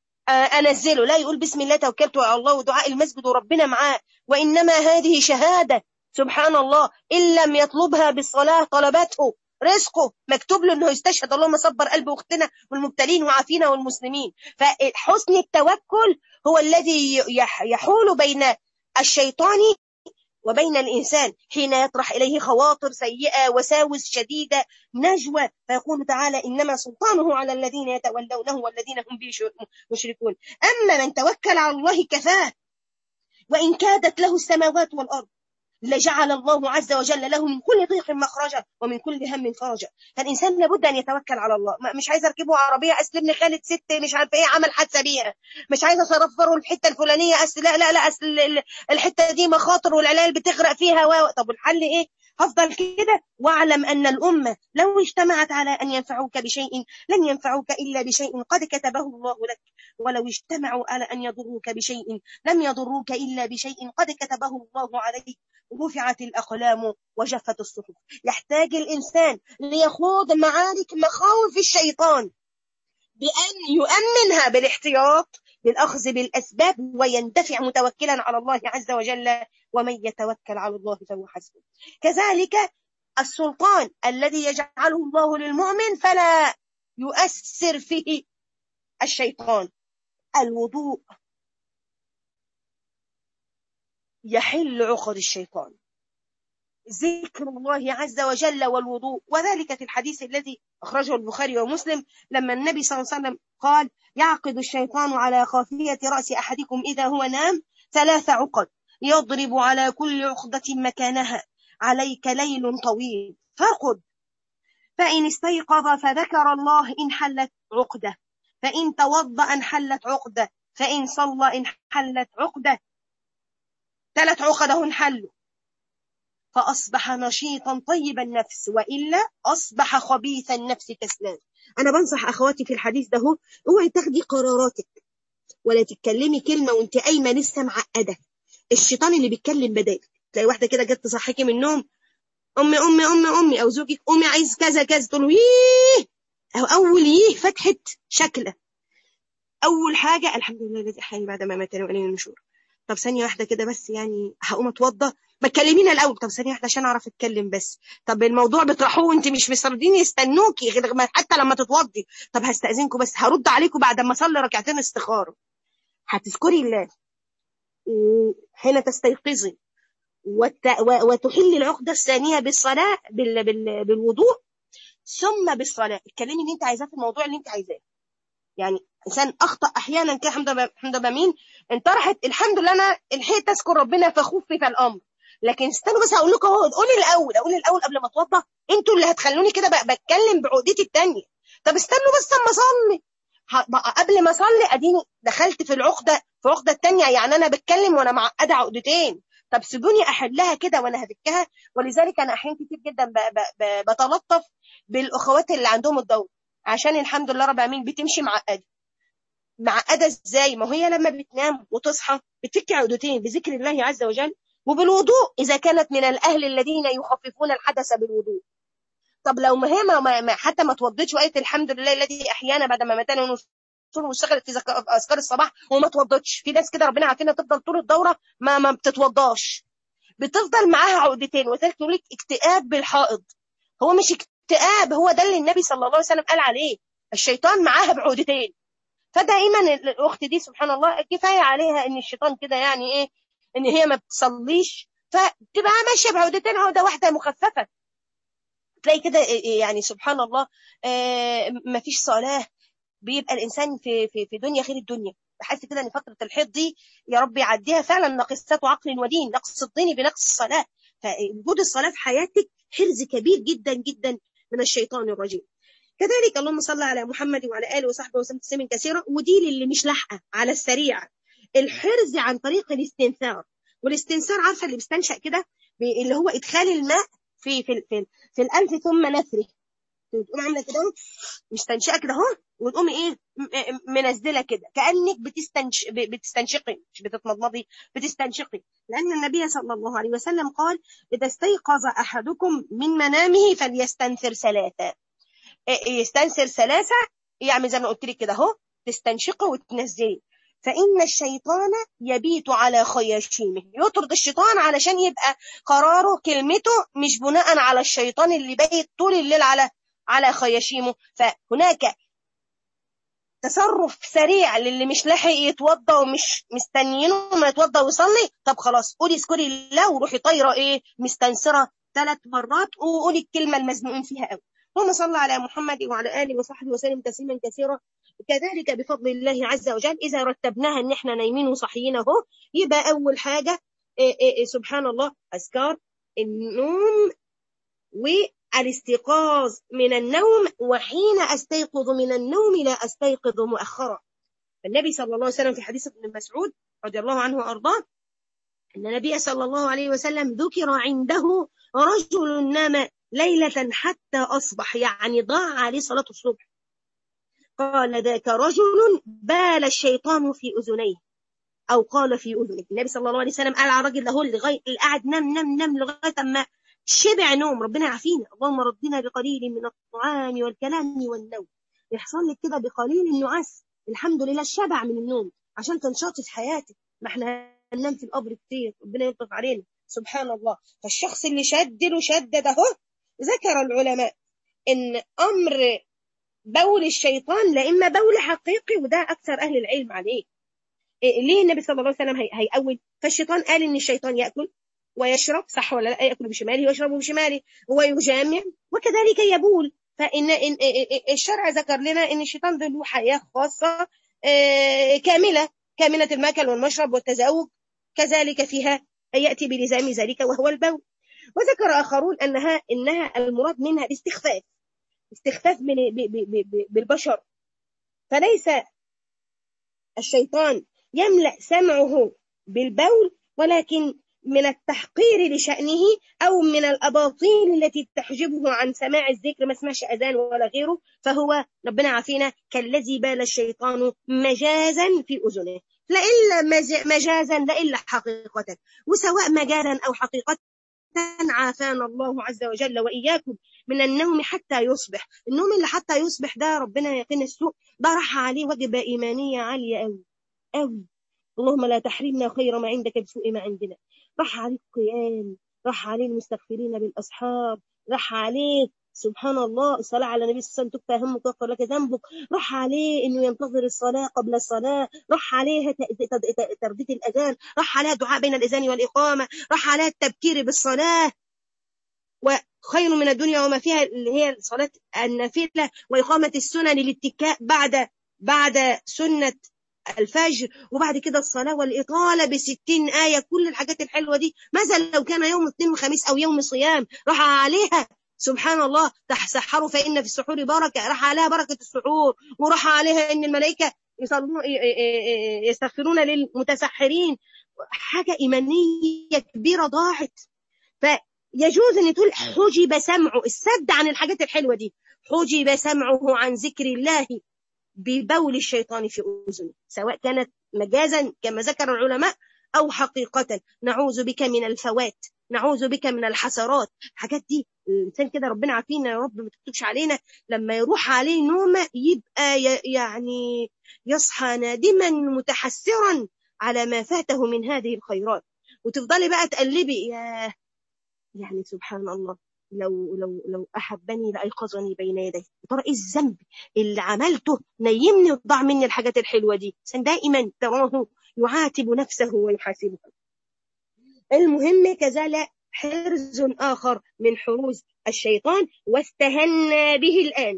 انزله لا يقول بسم الله توكلت على الله ودعاء المسجد وربنا معاه وانما هذه شهاده سبحان الله ان لم يطلبها بالصلاه طلبته رزقه مكتوب له انه يستشهد اللهم صبر قلب اختنا والمبتلين وعافينا والمسلمين فحسن التوكل هو الذي يحول بين الشيطان وبين الإنسان حين يطرح إليه خواطر سيئة وساوس شديدة نجوى فيقول تعالى إنما سلطانه على الذين يتولونه والذين هم به مشركون أما من توكل على الله كفاه وإن كادت له السماوات والأرض لجعل الله عز وجل له من كل ضيق مخرجا ومن كل هم فرجا فالإنسان لابد أن يتوكل على الله مش عايز أركبه عربية أصل ابن خالد ست مش عارفة إيه عمل حادثة بيها مش عايز أصرفره الحتة الفلانية أصل لا لا لا أصل الحتة دي مخاطر والعلال بتغرق فيها و... طب الحل إيه هفضل كده واعلم أن الأمة لو اجتمعت على أن ينفعوك بشيء لن ينفعوك إلا بشيء قد كتبه الله لك ولو اجتمعوا على أن يضروك بشيء لم يضروك إلا بشيء قد كتبه الله عليك رفعت الأقلام وجفت الصحف يحتاج الإنسان ليخوض معارك مخاوف الشيطان بأن يؤمنها بالاحتياط بالأخذ بالأسباب ويندفع متوكلا على الله عز وجل ومن يتوكل على الله فهو حسبه كذلك السلطان الذي يجعله الله للمؤمن فلا يؤثر فيه الشيطان الوضوء يحل عقد الشيطان ذكر الله عز وجل والوضوء وذلك في الحديث الذي أخرجه البخاري ومسلم لما النبي صلى الله عليه وسلم قال يعقد الشيطان على خافية رأس أحدكم إذا هو نام ثلاث عقد يضرب على كل عقدة مكانها عليك ليل طويل فارقد فإن استيقظ فذكر الله إن حلت عقدة فإن توضأ انحلت عقدة فإن صلى انحلت عقدة ثلاث عقده انحلوا فأصبح نشيطا طيب النفس وإلا أصبح خبيث النفس كسلان أنا بنصح أخواتي في الحديث ده هو اوعي تاخدي قراراتك ولا تتكلمي كلمة وانت قايمة لسه معقدة الشيطان اللي بيتكلم بدالك تلاقي واحدة كده جت تصحيكي من النوم أمي أمي أمي أمي أو زوجك أمي عايز كذا كذا تقول ييه أو أول يه فتحة شكله أول حاجة الحمد لله الذي أحياني بعد ما ماتني وإليه النشور طب ثانية واحدة كده بس يعني هقوم أتوضى ما تكلمينا الأول طب ثانية واحدة عشان أعرف أتكلم بس طب الموضوع بتروحوه وأنت مش مستردين يستنوكي حتى لما تتوضي طب هستأذنكم بس هرد عليكم بعد ما أصلي ركعتين استخارة هتذكري الله حين تستيقظي وت... وتحل العقدة الثانية بالصلاة بال... بال... بالوضوء ثم بالصلاة اتكلمي اللي انت عايزاه في الموضوع اللي انت عايزاه يعني انسان اخطا احيانا كده الحمد لله الحمد لله مين انطرحت الحمد لله انا لحقت اذكر ربنا فخفف الامر لكن استنوا بس هقول لكم اهو قولي الاول اقول الاول قبل ما اتوضى انتوا اللي هتخلوني كده بتكلم بعقدتي الثانيه طب استنوا بس اما اصلي قبل ما اصلي اديني دخلت في العقده في العقده الثانيه يعني انا بتكلم وانا معقده عقدتين طب سيبوني احلها كده وانا هفكها ولذلك انا احيانا كتير جدا ب ب ب بتلطف بالاخوات اللي عندهم الدور عشان الحمد لله رب العالمين بتمشي معقده معقده ازاي ما هي لما بتنام وتصحى بتفك عقدتين بذكر الله عز وجل وبالوضوء اذا كانت من الاهل الذين يخففون الحدث بالوضوء طب لو ما هي ما ما حتى ما توضتش وقالت الحمد لله الذي احيانا بعد ما ماتنا ونصور واشتغلت في اذكار الصباح وما توضتش في ناس كده ربنا عارفينها تفضل طول الدوره ما ما بتتوضاش بتفضل معاها عقدتين وذلك تقول لك اكتئاب بالحائض هو مش اكتئاب هو ده اللي النبي صلى الله عليه وسلم قال عليه الشيطان معاها بعقدتين فدائما الاخت دي سبحان الله كفايه عليها ان الشيطان كده يعني ايه ان هي ما بتصليش فتبقى ماشيه بعقدتين عقده واحده مخففه تلاقي كده يعني سبحان الله ما فيش صلاه بيبقى الانسان في في في دنيا غير الدنيا بحس كده ان فتره الحيض دي يا رب يعديها فعلا ناقصات عقل ودين نقص الدين بنقص الصلاه فوجود الصلاه في حياتك حرز كبير جدا جدا من الشيطان الرجيم كذلك اللهم صل على محمد وعلى اله وصحبه وسلم تسليما كثيرا ودي للي مش لاحقه على السريع الحرز عن طريق الاستنثار والاستنثار عارفه اللي بيستنشق كده اللي هو ادخال الماء في في في, في الانف ثم نثره تقوم عامله كده مستنشقه كده اهو وتقومي ايه منزله كده كانك بتستنش بتستنشقي مش بتتمضمضي بتستنشقي لان النبي صلى الله عليه وسلم قال اذا استيقظ احدكم من منامه فليستنثر ثلاثه يستنثر ثلاثه يعمل زي ما قلت لك كده اهو تستنشقي وتنزلي فإن الشيطان يبيت على خياشيمه يطرد الشيطان علشان يبقى قراره كلمته مش بناء على الشيطان اللي بايت طول الليل على على خياشيمه فهناك تصرف سريع للي مش لاحق يتوضى ومش مستنيينه ما يتوضى ويصلي طب خلاص قولي اذكري الله وروحي طايره ايه مستنصره ثلاث مرات وقولي الكلمه المزنوقين فيها قوي اللهم صل على محمد وعلى اله وصحبه وسلم تسليما كثيرا كذلك بفضل الله عز وجل اذا رتبناها ان احنا نايمين وصاحيين اهو يبقى اول حاجه إيه إيه سبحان الله اذكار النوم والاستيقاظ من النوم وحين استيقظ من النوم لا استيقظ مؤخرا النبي صلى الله عليه وسلم في حديث ابن مسعود رضي الله عنه وارضاه ان النبي صلى الله عليه وسلم ذكر عنده رجل نام ليله حتى اصبح يعني ضاع عليه صلاه الصبح قال ذاك رجل بال الشيطان في اذنيه او قال في اذنه النبي صلى الله عليه وسلم قال على الراجل ده لغايه قاعد نام نام نام لغايه اما شبع نوم ربنا يعافينا اللهم ردنا بقليل من الطعام والكلام والنوم يحصل لك كده بقليل النعاس الحمد لله الشبع من النوم عشان تنشطي في حياتك ما احنا هننام في القبر كتير ربنا يلطف علينا سبحان الله فالشخص اللي شدد وشدد اهو ذكر العلماء ان امر بول الشيطان لا اما بول حقيقي وده اكثر اهل العلم عليه إيه ليه النبي صلى الله عليه وسلم هي هيأول فالشيطان قال ان الشيطان ياكل ويشرب صح ولا لا ياكل بشماله ويشرب بشماله ويجامع وكذلك يبول فان إن الشرع ذكر لنا ان الشيطان له حياه خاصه كامله كامله الماكل والمشرب والتزاوج كذلك فيها ياتي بلزام ذلك وهو البول وذكر اخرون انها انها المراد منها الاستخفاف استخفاف بالبشر فليس الشيطان يملأ سمعه بالبول ولكن من التحقير لشأنه أو من الأباطيل التي تحجبه عن سماع الذكر ما سمعش أذان ولا غيره فهو ربنا عافينا كالذي بال الشيطان مجازا في أذنه لا إلا مجازا لا إلا حقيقة وسواء مجازا أو حقيقة عافانا الله عز وجل وإياكم من النوم حتى يصبح النوم اللي حتى يصبح ده ربنا يقين السوء ده راح عليه وجبة إيمانية عالية أوي أوي اللهم لا تحرمنا خير ما عندك بسوء ما عندنا راح عليه القيام راح عليه المستغفرين بالأصحاب راح عليه سبحان الله الصلاة على النبي صلى الله عليه وسلم تكفى همك ويغفر لك ذنبك راح عليه انه ينتظر الصلاة قبل الصلاة راح عليها ترديد الأذان راح عليها دعاء بين الأذان والإقامة راح عليها التبكير بالصلاة وخير من الدنيا وما فيها اللي هي صلاة النافلة وإقامة السنن الاتكاء بعد بعد سنة الفجر وبعد كده الصلاة والإطالة بستين آية كل الحاجات الحلوة دي ماذا لو كان يوم اثنين وخميس أو يوم صيام راح عليها سبحان الله تسحروا فإن في السحور بركة راح عليها بركة السحور وراح عليها إن الملائكة يصلون يستغفرون للمتسحرين حاجة إيمانية كبيرة ضاعت فيجوز أن تقول حجب سمعه السد عن الحاجات الحلوة دي حجب سمعه عن ذكر الله ببول الشيطان في أذنه سواء كانت مجازا كما ذكر العلماء أو حقيقة نعوذ بك من الفوات نعوذ بك من الحسرات الحاجات دي الإنسان كده ربنا عافينا يا رب ما تكتبش علينا لما يروح عليه نومة يبقى يعني يصحى نادما متحسرا على ما فاته من هذه الخيرات وتفضلي بقى تقلبي يا يعني سبحان الله لو لو لو احبني لايقظني بين يديه ترى ايه الذنب اللي عملته نيمني وضع مني الحاجات الحلوه دي دائما تراه يعاتب نفسه ويحاسبها المهم كذلك حرز آخر من حروز الشيطان واستهنا به الآن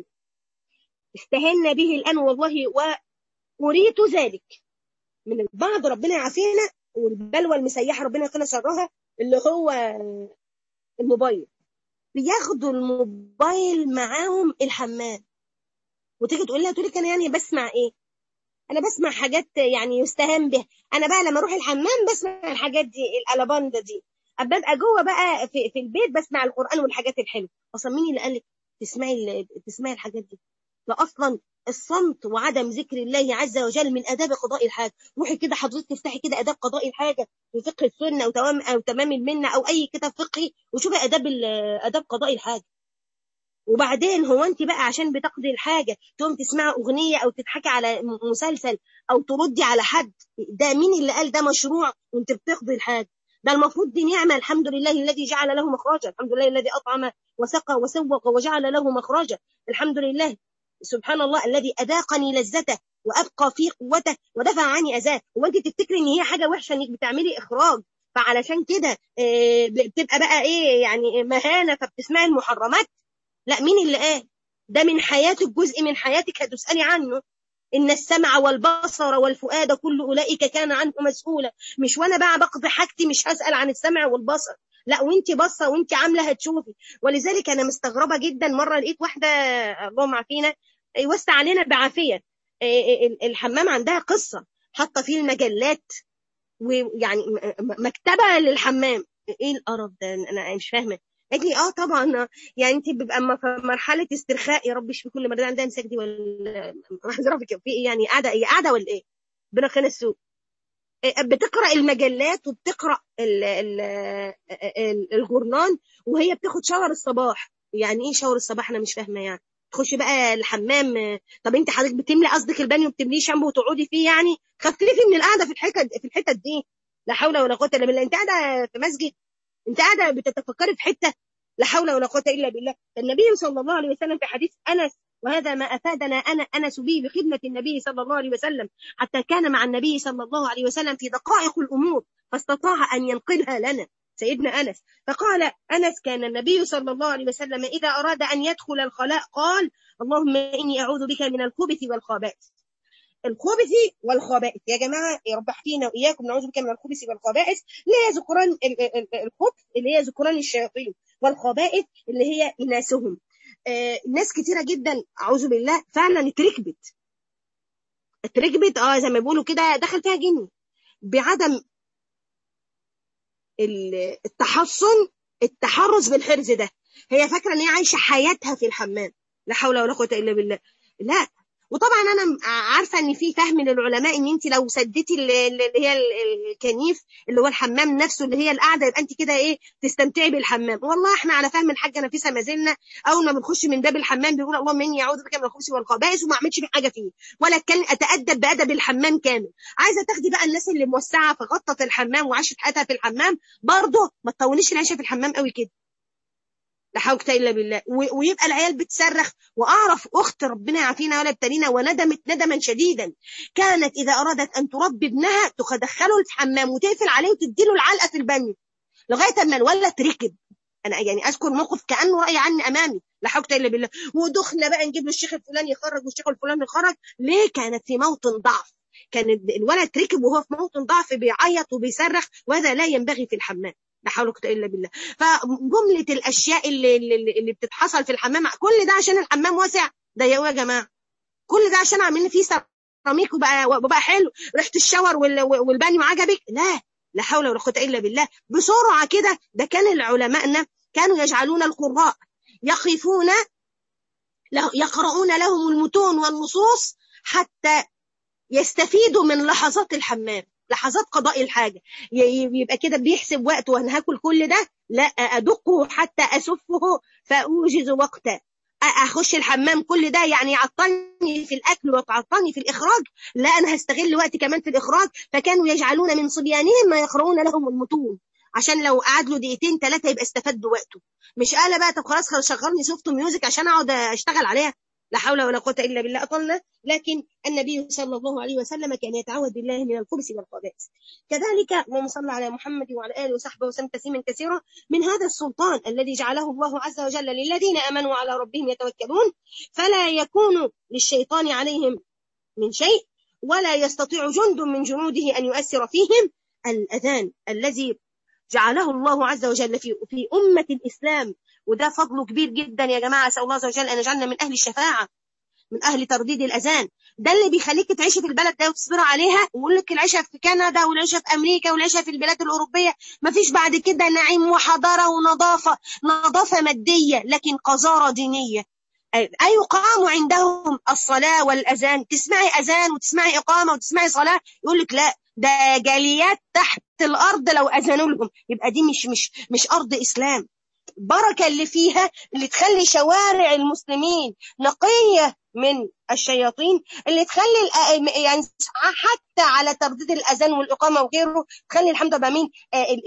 استهنا به الآن والله وأريت ذلك من البعض ربنا يعافينا والبلوى المسيحة ربنا يقينا شرها اللي هو الموبايل بياخدوا الموبايل معاهم الحمام وتيجي تقول لها تقول لك انا يعني بسمع ايه انا بسمع حاجات يعني يستهان به انا بقى لما اروح الحمام بسمع الحاجات دي الالباندا دي ابقى جوه بقى في, في البيت بسمع القران والحاجات الحلوه اصلا مين اللي قال لك تسمعي تسمعي الحاجات دي لا اصلا الصمت وعدم ذكر الله عز وجل من اداب قضاء الحاجه روحي كده حضرتك تفتحي كده اداب قضاء الحاجه في فقه السنه او تمام او تمام المنه او اي كتاب فقهي وشوفي اداب اداب قضاء الحاجه وبعدين هو انت بقى عشان بتقضي الحاجه تقوم تسمعي اغنيه او تضحكي على مسلسل او تردي على حد ده مين اللي قال ده مشروع وانت بتقضي الحاجه ده المفروض دي نعمه الحمد لله الذي جعل له مخرجا الحمد لله الذي اطعم وسقى وسوق وجعل له مخرجا الحمد لله سبحان الله الذي اذاقني لذته وابقى في قوته ودفع عني اذاه هو انت تفتكري ان هي حاجه وحشه انك بتعملي اخراج فعلشان كده بتبقى بقى ايه يعني مهانه فبتسمعي المحرمات لا مين اللي قال ده من حياتك جزء من حياتك هتسألي عنه إن السمع والبصر والفؤاد كل أولئك كان عنه مسؤولا مش وأنا بقى بقضي حاجتي مش هسأل عن السمع والبصر لا وانت باصه وانت عامله هتشوفي ولذلك انا مستغربه جدا مره لقيت واحده اللهم عافينا يوسع علينا بعافيه الحمام عندها قصه حاطه فيه المجلات ويعني مكتبه للحمام ايه القرف ده انا مش فاهمه قالت لي اه طبعا يعني انت بيبقى في مرحله استرخاء يا رب اشفي كل مريض عندها مساك دي ولا في ايه يعني قاعده هي قاعده ولا ايه؟ ربنا خان السوق بتقرا المجلات وبتقرا ال ال الجورنان وهي بتاخد شاور الصباح يعني ايه شاور الصباح انا مش فاهمه يعني تخشي بقى الحمام طب انت حضرتك بتملي قصدك البانيو بتمليه شامبو وتقعدي فيه يعني خففي من القعده في الحتت في الحتت دي لا حول ولا قوه الا بالله انت قاعده في مسجد انت قاعده بتتفكري في حته لا حول ولا قوه الا بالله النبي صلى الله عليه وسلم في حديث انس وهذا ما افادنا انا انس به بخدمه النبي صلى الله عليه وسلم حتى كان مع النبي صلى الله عليه وسلم في دقائق الامور فاستطاع ان ينقلها لنا سيدنا انس فقال انس كان النبي صلى الله عليه وسلم اذا اراد ان يدخل الخلاء قال اللهم اني اعوذ بك من الخبث والخبائث الخبث والخبائث يا جماعه يا رب احفينا واياكم نعوذ بك من الخبث والخبائث اللي هي ذكران الخبث اللي هي ذكران الشياطين والخبائث اللي هي اناثهم آه ناس كتيره جدا اعوذ بالله فعلا اتركبت اتركبت اه زي ما بيقولوا كده دخل فيها جني بعدم التحصن التحرز بالحرز ده هي فاكره ان هي عايشه حياتها في الحمام لا حول ولا قوه الا بالله لا وطبعا انا عارفه ان في فهم للعلماء ان انت لو سديتي اللي هي الكنيف اللي هو الحمام نفسه اللي هي القعده يبقى انت كده ايه تستمتعي بالحمام والله احنا على فهم الحاجه نفيسه ما زلنا اول ما بنخش من باب الحمام بيقول اللهم اني اعوذ بك من الخبث والخبائث وما اعملش في حاجه فيه ولا كان اتادب بادب الحمام كامل عايزه تاخدي بقى الناس اللي موسعه فغطت الحمام وعاشت حياتها في الحمام برضه ما تطوليش العيشه في الحمام قوي كده لا حول الا بالله ويبقى العيال بتصرخ واعرف اخت ربنا يعافينا ولا ابتلينا وندمت ندما شديدا كانت اذا ارادت ان تربي ابنها تدخله الحمام وتقفل عليه وتديله العلقه في البانيو لغايه اما الولد ركب انا يعني اذكر موقف كانه راي عني امامي لا حول الا بالله ودخنا بقى نجيب له الشيخ الفلاني يخرج والشيخ الفلاني يخرج ليه كانت في موطن ضعف كان الولد ركب وهو في موطن ضعف بيعيط وبيصرخ وهذا لا ينبغي في الحمام لا حول ولا قوه الا بالله فجمله الاشياء اللي اللي, اللي بتتحصل في الحمام كل ده عشان الحمام واسع ده يا جماعه كل ده عشان عاملين فيه سيراميك وبقى وبقى حلو ريحه الشاور والبانيو عجبك لا لا حول ولا قوه الا بالله بسرعه كده ده كان العلماءنا كانوا يجعلون القراء يقفون يقرؤون لهم المتون والنصوص حتى يستفيدوا من لحظات الحمام لحظات قضاء الحاجة يبقى كده بيحسب وقت وانا هاكل كل ده لا ادقه حتى اسفه فاوجز وقتا اخش الحمام كل ده يعني يعطلني في الاكل وتعطلني في الاخراج لا انا هستغل وقتي كمان في الاخراج فكانوا يجعلون من صبيانهم ما يقرؤون لهم المتون عشان لو قعد له دقيقتين ثلاثه يبقى استفاد بوقته مش قال بقى طب خلاص شغلني سوفت ميوزك عشان اقعد اشتغل عليها لا حول ولا قوة إلا بالله أطلنا لكن النبي صلى الله عليه وسلم كان يتعوذ بالله من الخبث والخبائث كذلك اللهم صل على محمد وعلى آله وصحبه وسلم تسليما كثيرا من هذا السلطان الذي جعله الله عز وجل للذين آمنوا على ربهم يتوكلون فلا يكون للشيطان عليهم من شيء ولا يستطيع جند من جنوده أن يؤثر فيهم الأذان الذي جعله الله عز وجل في في أمة الإسلام وده فضله كبير جدا يا جماعة أسأل الله عز وجل أن يجعلنا من أهل الشفاعة من أهل ترديد الأذان ده اللي بيخليك تعيشي في البلد ده وتصبري عليها ويقول لك العيشة في كندا والعيشة في أمريكا والعيشة في البلاد الأوروبية مفيش بعد كده نعيم وحضارة ونظافة نظافة مادية لكن قذارة دينية أيقام عندهم الصلاة والأذان تسمعي أذان وتسمعي إقامة وتسمعي صلاة يقول لك لا ده جاليات تحت الأرض لو أذنوا لهم يبقى دي مش مش مش أرض إسلام البركة اللي فيها اللي تخلي شوارع المسلمين نقية من الشياطين اللي تخلي يعني حتى على ترديد الأذان والإقامة وغيره تخلي الحمد لله مين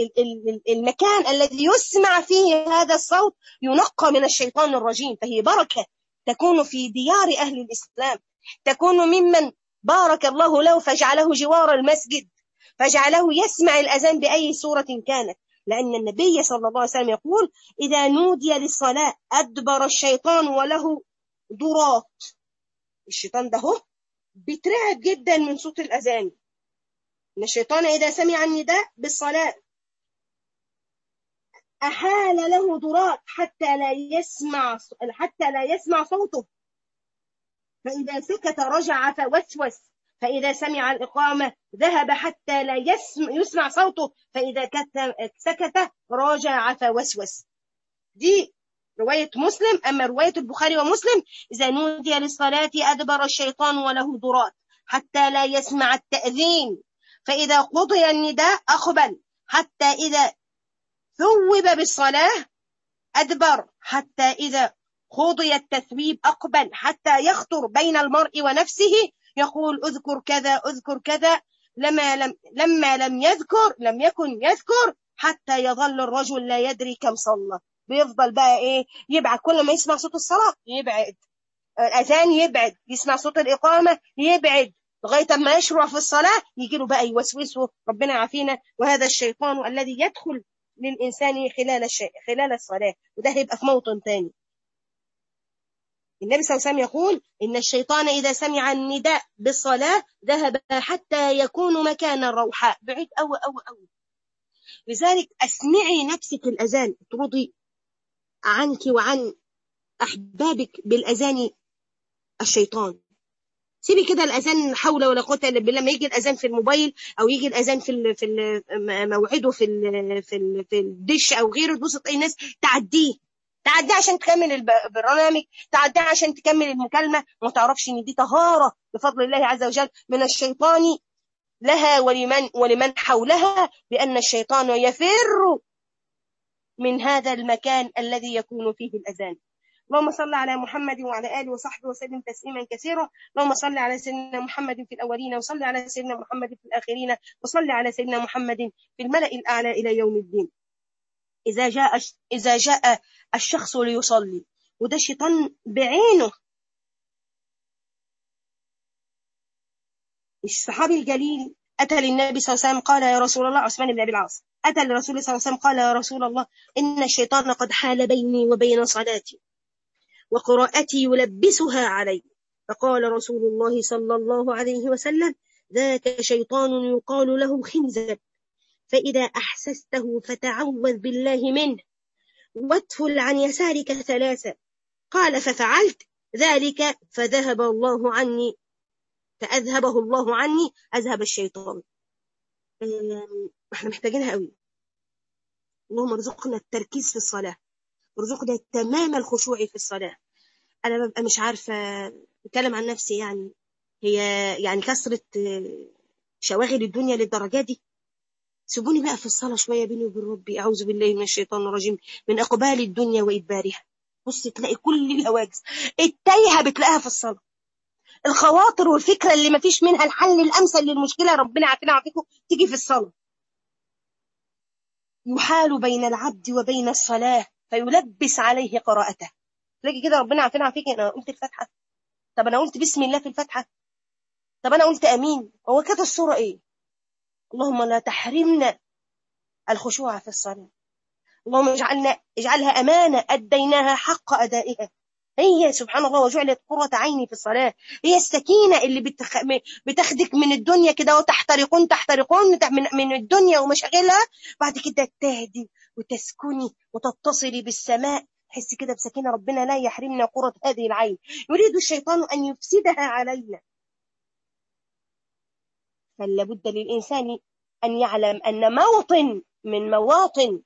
المكان الذي يسمع فيه هذا الصوت ينقى من الشيطان الرجيم فهي بركة تكون في ديار أهل الإسلام تكون ممن بارك الله له فجعله جوار المسجد فجعله يسمع الأذان بأي صورة كانت لأن النبي صلى الله عليه وسلم يقول إذا نودي للصلاة أدبر الشيطان وله ضرات الشيطان ده هو بيترعب جدا من صوت الأذان إن الشيطان إذا سمع النداء بالصلاة أحال له ضرات حتى لا يسمع حتى لا يسمع صوته فإذا سكت رجع فوسوس فإذا سمع الإقامة ذهب حتى لا يسمع, يسمع صوته فإذا سكت راجع فوسوس دي رواية مسلم أما رواية البخاري ومسلم إذا نودي للصلاة أدبر الشيطان وله ضرات حتى لا يسمع التأذين فإذا قضي النداء أقبل حتى إذا ثوب بالصلاة أدبر حتى إذا قضي التثويب أقبل حتى يخطر بين المرء ونفسه يقول اذكر كذا اذكر كذا لما لم لما لم يذكر لم يكن يذكر حتى يظل الرجل لا يدري كم صلى بيفضل بقى ايه يبعد كل ما يسمع صوت الصلاة يبعد الاذان يبعد يسمع صوت الإقامة يبعد لغاية ما يشرع في الصلاة يجي له بقى يوسوسه ربنا يعافينا وهذا الشيطان الذي يدخل للإنسان خلال الشيء خلال الصلاة وده هيبقى في موطن تاني النبي صلى الله عليه وسلم يقول إن الشيطان إذا سمع النداء بالصلاة ذهب حتى يكون مكان الروحاء بعيد أوي أوي أوي لذلك أسمعي نفسك الأذان ترضي عنك وعن أحبابك بالأذان الشيطان سيبي كده الاذان حول ولا قوه الا بالله لما يجي الاذان في الموبايل او يجي الاذان في ال في ال موعده في ال في ال في الدش او غيره تبص تلاقي الناس تعديه تعديه عشان تكمل البرنامج تعديه عشان تكمل المكالمه وما تعرفش ان دي طهاره بفضل الله عز وجل من الشيطان لها ولمن ولمن حولها بان الشيطان يفر من هذا المكان الذي يكون فيه الاذان اللهم صل على محمد وعلى آله وصحبه وسلم تسليما كثيرا اللهم صل على سيدنا محمد في الأولين وصل على سيدنا محمد في الآخرين وصل على سيدنا محمد في الملأ الأعلى إلى يوم الدين إذا جاء إذا جاء الشخص ليصلي وده شيطان بعينه الصحابي الجليل أتى للنبي صلى الله عليه وسلم قال يا رسول الله عثمان بن أبي العاص أتى للرسول صلى الله عليه وسلم قال يا رسول الله إن الشيطان قد حال بيني وبين صلاتي وقراءتي يلبسها علي فقال رسول الله صلى الله عليه وسلم ذاك شيطان يقال له خنزب فإذا أحسسته فتعوذ بالله منه وادفل عن يسارك ثلاثة قال ففعلت ذلك فذهب الله عني فأذهبه الله عني أذهب الشيطان احنا محتاجينها قوي اللهم ارزقنا التركيز في الصلاة ارزقنا تمام الخشوع في الصلاة أنا ببقى مش عارفة أتكلم عن نفسي يعني هي يعني كثرة شواغل الدنيا للدرجة دي سيبوني بقى في الصلاة شوية بيني وبين ربي أعوذ بالله من الشيطان الرجيم من إقبال الدنيا وإدبارها بص تلاقي كل الهواجس التايهة بتلاقيها في الصلاة الخواطر والفكرة اللي ما فيش منها الحل الأمثل للمشكلة ربنا عافينا عافيكم تيجي في الصلاة يحال بين العبد وبين الصلاة فيلبس عليه قراءته تلاقي كده ربنا عافينا عافيك انا قلت الفاتحه طب انا قلت بسم الله في الفاتحه طب انا قلت امين هو كده الصوره ايه اللهم لا تحرمنا الخشوع في الصلاه اللهم اجعلنا اجعلها امانه اديناها حق ادائها هي سبحان الله وجعلت قرة عيني في الصلاة هي السكينة اللي بتخ... بتاخدك من الدنيا كده وتحترقون تحترقون من, من الدنيا ومشاغلها بعد كده تهدي وتسكني وتتصلي بالسماء تحس كده بسكينة ربنا لا يحرمنا قرة هذه العين يريد الشيطان أن يفسدها علينا فلا بد للإنسان أن يعلم أن موطن من مواطن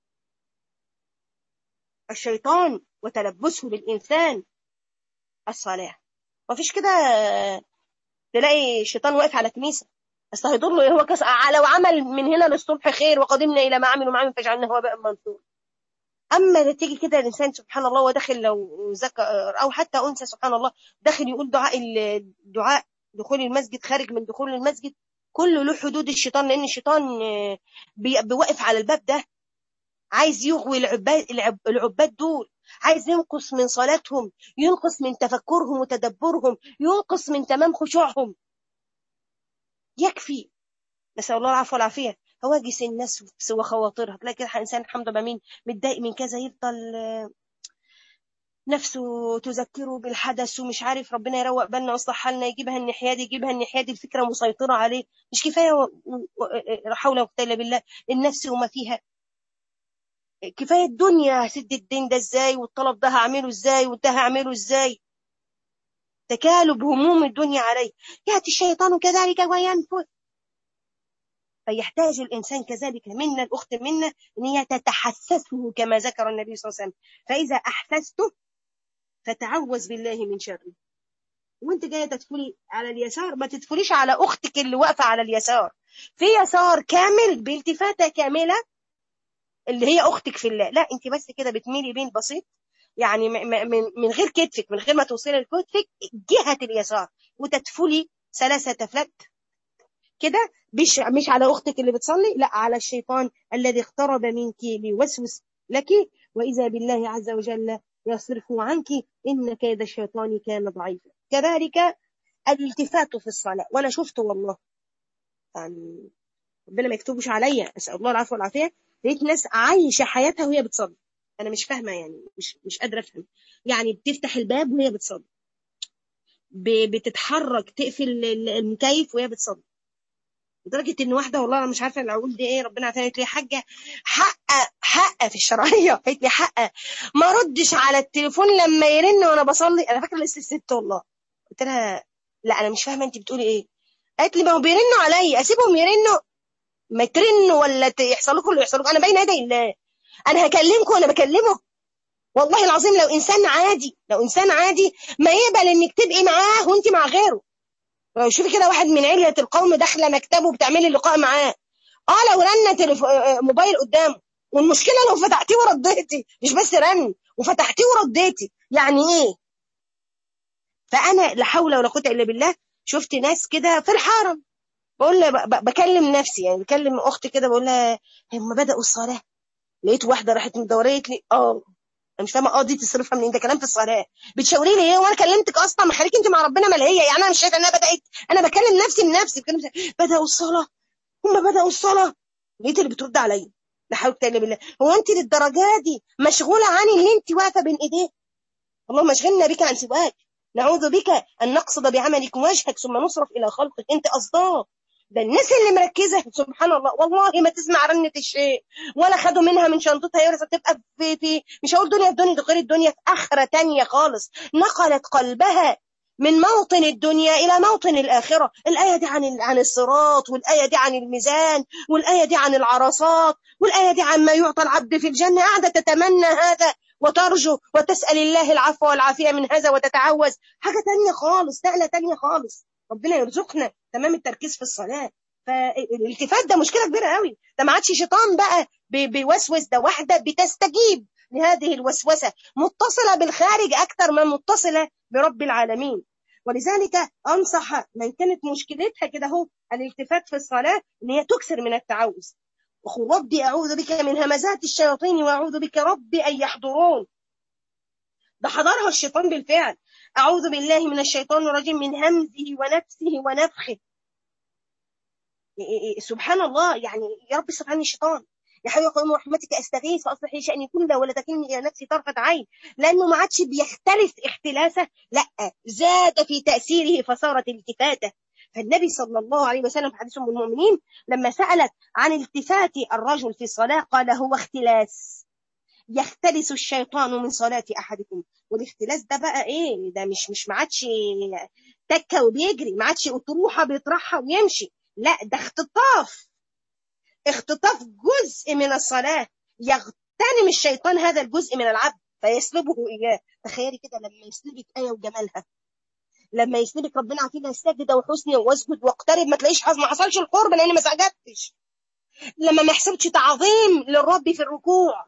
الشيطان وتلبسه للإنسان الصلاة مفيش كده تلاقي الشيطان واقف على كنيسة بس هيضر له هو كس لو عمل من هنا للصبح خير وقدمنا إلى ما عملوا معمل فجعلناه وباء منثور اما تيجي كده الانسان سبحان الله وداخل لو ذكر او حتى انثى سبحان الله داخل يقول دعاء الدعاء دخول المسجد خارج من دخول المسجد كله له حدود الشيطان لان الشيطان بيوقف على الباب ده عايز يغوي العباد العباد دول عايز ينقص من صلاتهم ينقص من تفكرهم وتدبرهم ينقص من تمام خشوعهم يكفي نسأل الله العفو والعافية هواجس الناس سوى خواطرها تلاقي كده انسان الحمد لله مين متضايق من كذا يفضل نفسه تذكره بالحدث ومش عارف ربنا يروق بالنا ويصلح حالنا يجيبها الناحيه دي يجيبها الناحيه دي الفكره مسيطره عليه مش كفايه لا حول ولا قوه الا بالله النفس وما فيها كفايه الدنيا هسد الدين ده ازاي والطلب ده هعمله ازاي وده هعمله ازاي تكالب هموم الدنيا عليه ياتي الشيطان كذلك وينفث فيحتاج الإنسان كذلك منا الأخت منا أن هي تتحسسه كما ذكر النبي صلى الله عليه وسلم فإذا أحسسته فتعوذ بالله من شره وانت جايه تدخلي على اليسار ما تدخليش على اختك اللي واقفه على اليسار في يسار كامل بالتفاته كامله اللي هي اختك في الله لا انت بس كده بتميلي بين بسيط يعني من غير كتفك من غير ما توصلي لكتفك جهه اليسار وتدفلي ثلاثه فلت كده مش مش على اختك اللي بتصلي لا على الشيطان الذي اقترب منك ليوسوس لك واذا بالله عز وجل يصرف عنك ان كيد الشيطان كان ضعيفا كذلك الالتفات في الصلاه وانا شفت والله يعني ربنا ما يكتبش عليا اسال الله العفو والعافيه لقيت ناس عايشه حياتها وهي بتصلي انا مش فاهمه يعني مش مش قادره افهم يعني بتفتح الباب وهي بتصلي بتتحرك تقفل المكيف وهي بتصلي لدرجه ان واحده والله انا مش عارفه العقول دي ايه ربنا عافاك لي حاجه حق حق حقه في الشرعيه قالت لي حقه ما ردش على التليفون لما يرن وانا بصلي انا فاكره لسه الست والله قلت لها لا انا مش فاهمه انت بتقولي ايه قالت لي ما هو بيرنوا عليا اسيبهم يرنوا ما ترنوا ولا يحصل لكم اللي يحصل لكم انا بين يدي الله انا هكلمكم وانا بكلمه والله العظيم لو انسان عادي لو انسان عادي ما يقبل انك تبقي معاه وانت مع غيره شوفي كده واحد من علة القوم داخله مكتبه بتعملي لقاء معاه اه لو رن تلف... موبايل قدامه والمشكله لو فتحتيه ورديتي مش بس رن وفتحتيه ورديتي يعني ايه فانا لا حول ولا قوه الا بالله شفت ناس كده في الحرم بقول لها بكلم نفسي يعني بكلم اختي كده بقول لها هم بداوا الصلاه لقيت واحده راحت مدوريه لي اه انا مش فاهمه اه دي تصرفها منين ده كلام في الصلاه بتشاوري لي ايه وانا كلمتك اصلا ما خليك انت مع ربنا ملهيه يعني انا مش شايفه انها بدات انا بكلم نفسي لنفسي بكلم بداوا الصلاه هم بداوا الصلاه لقيت اللي بترد عليا لا حول ولا قوه بالله هو انت للدرجه دي مشغوله عن اللي انت واقفه بين ايديه اللهم اشغلنا بك عن سواك نعوذ بك ان نقصد بعملك وجهك ثم نصرف الى خلقك انت قصداه ده الناس اللي مركزه سبحان الله والله ما تسمع رنه الشيء ولا خدوا منها من شنطتها يورث تبقى في, في مش هقول دنيا في دنيا غير الدنيا في اخره تانية خالص نقلت قلبها من موطن الدنيا الى موطن الاخره الايه دي عن عن الصراط والايه دي عن الميزان والايه دي عن العرصات والايه دي عن ما يعطى العبد في الجنه قاعده تتمنى هذا وترجو وتسال الله العفو والعافيه من هذا وتتعوذ حاجه تانية خالص نقله تانية خالص ربنا يرزقنا تمام التركيز في الصلاه فالالتفات ده مشكله كبيره قوي ده ما عادش شيطان بقى بيوسوس ده واحده بتستجيب لهذه الوسوسه متصله بالخارج اكثر ما متصله برب العالمين ولذلك انصح من كانت مشكلتها كده اهو الالتفات في الصلاه ان هي تكثر من التعوذ وقل ربي اعوذ بك من همزات الشياطين واعوذ بك ربي ان يحضرون ده حضرها الشيطان بالفعل أعوذ بالله من الشيطان الرجيم من همزه ونفسه ونفخه سبحان الله يعني يا رب استغفر عني الشيطان يا حي قوم رحمتك استغيث فاصلح لي شاني كله ولا تكلني الى نفسي طرفه عين لانه ما عادش بيختلف اختلافه لا زاد في تاثيره فصارت التفاته فالنبي صلى الله عليه وسلم في حديث ام المؤمنين لما سالت عن التفات الرجل في الصلاه قال هو اختلاس يختلس الشيطان من صلاة أحدكم والاختلاس ده بقى إيه ده مش مش ما عادش تكة وبيجري ما عادش أطروحة بيطرحها ويمشي لا ده اختطاف اختطاف جزء من الصلاة يغتنم الشيطان هذا الجزء من العبد فيسلبه إياه تخيلي كده لما يسلبك آية وجمالها لما يسلبك ربنا عافينا السجدة وحسني واسجد واقترب ما تلاقيش ما حصلش القرب لأن ما سجدتش لما ما حسبتش تعظيم للرب في الركوع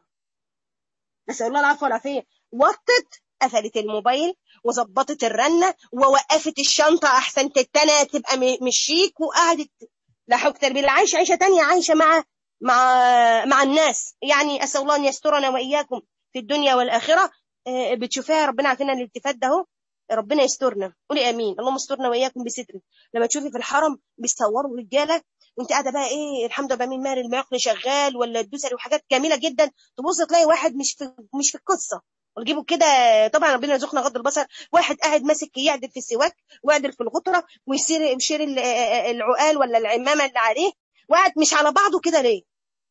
نسأل الله العفو والعافية وطت قفلت الموبايل وظبطت الرنة ووقفت الشنطة أحسن تتنى تبقى مش شيك وقعدت لا حول ولا بالله عايشة عيشة تانية عايشة مع مع مع الناس يعني أسأل الله أن يسترنا وإياكم في الدنيا والآخرة بتشوفيها ربنا عافينا الالتفات ده اهو ربنا يسترنا قولي امين اللهم استرنا واياكم بستره لما تشوفي في الحرم بيصوروا رجاله وانت قاعده بقى ايه الحمد لله مين مال المعقل شغال ولا الدوسري وحاجات جميله جدا تبص تلاقي واحد مش في مش في القصه وتجيبوا كده طبعا ربنا يرزقنا غض البصر واحد قاعد ماسك يعدل في السواك ويعدل في الغطره ويصير يشير العقال ولا العمامه اللي عليه وقاعد مش على بعضه كده ليه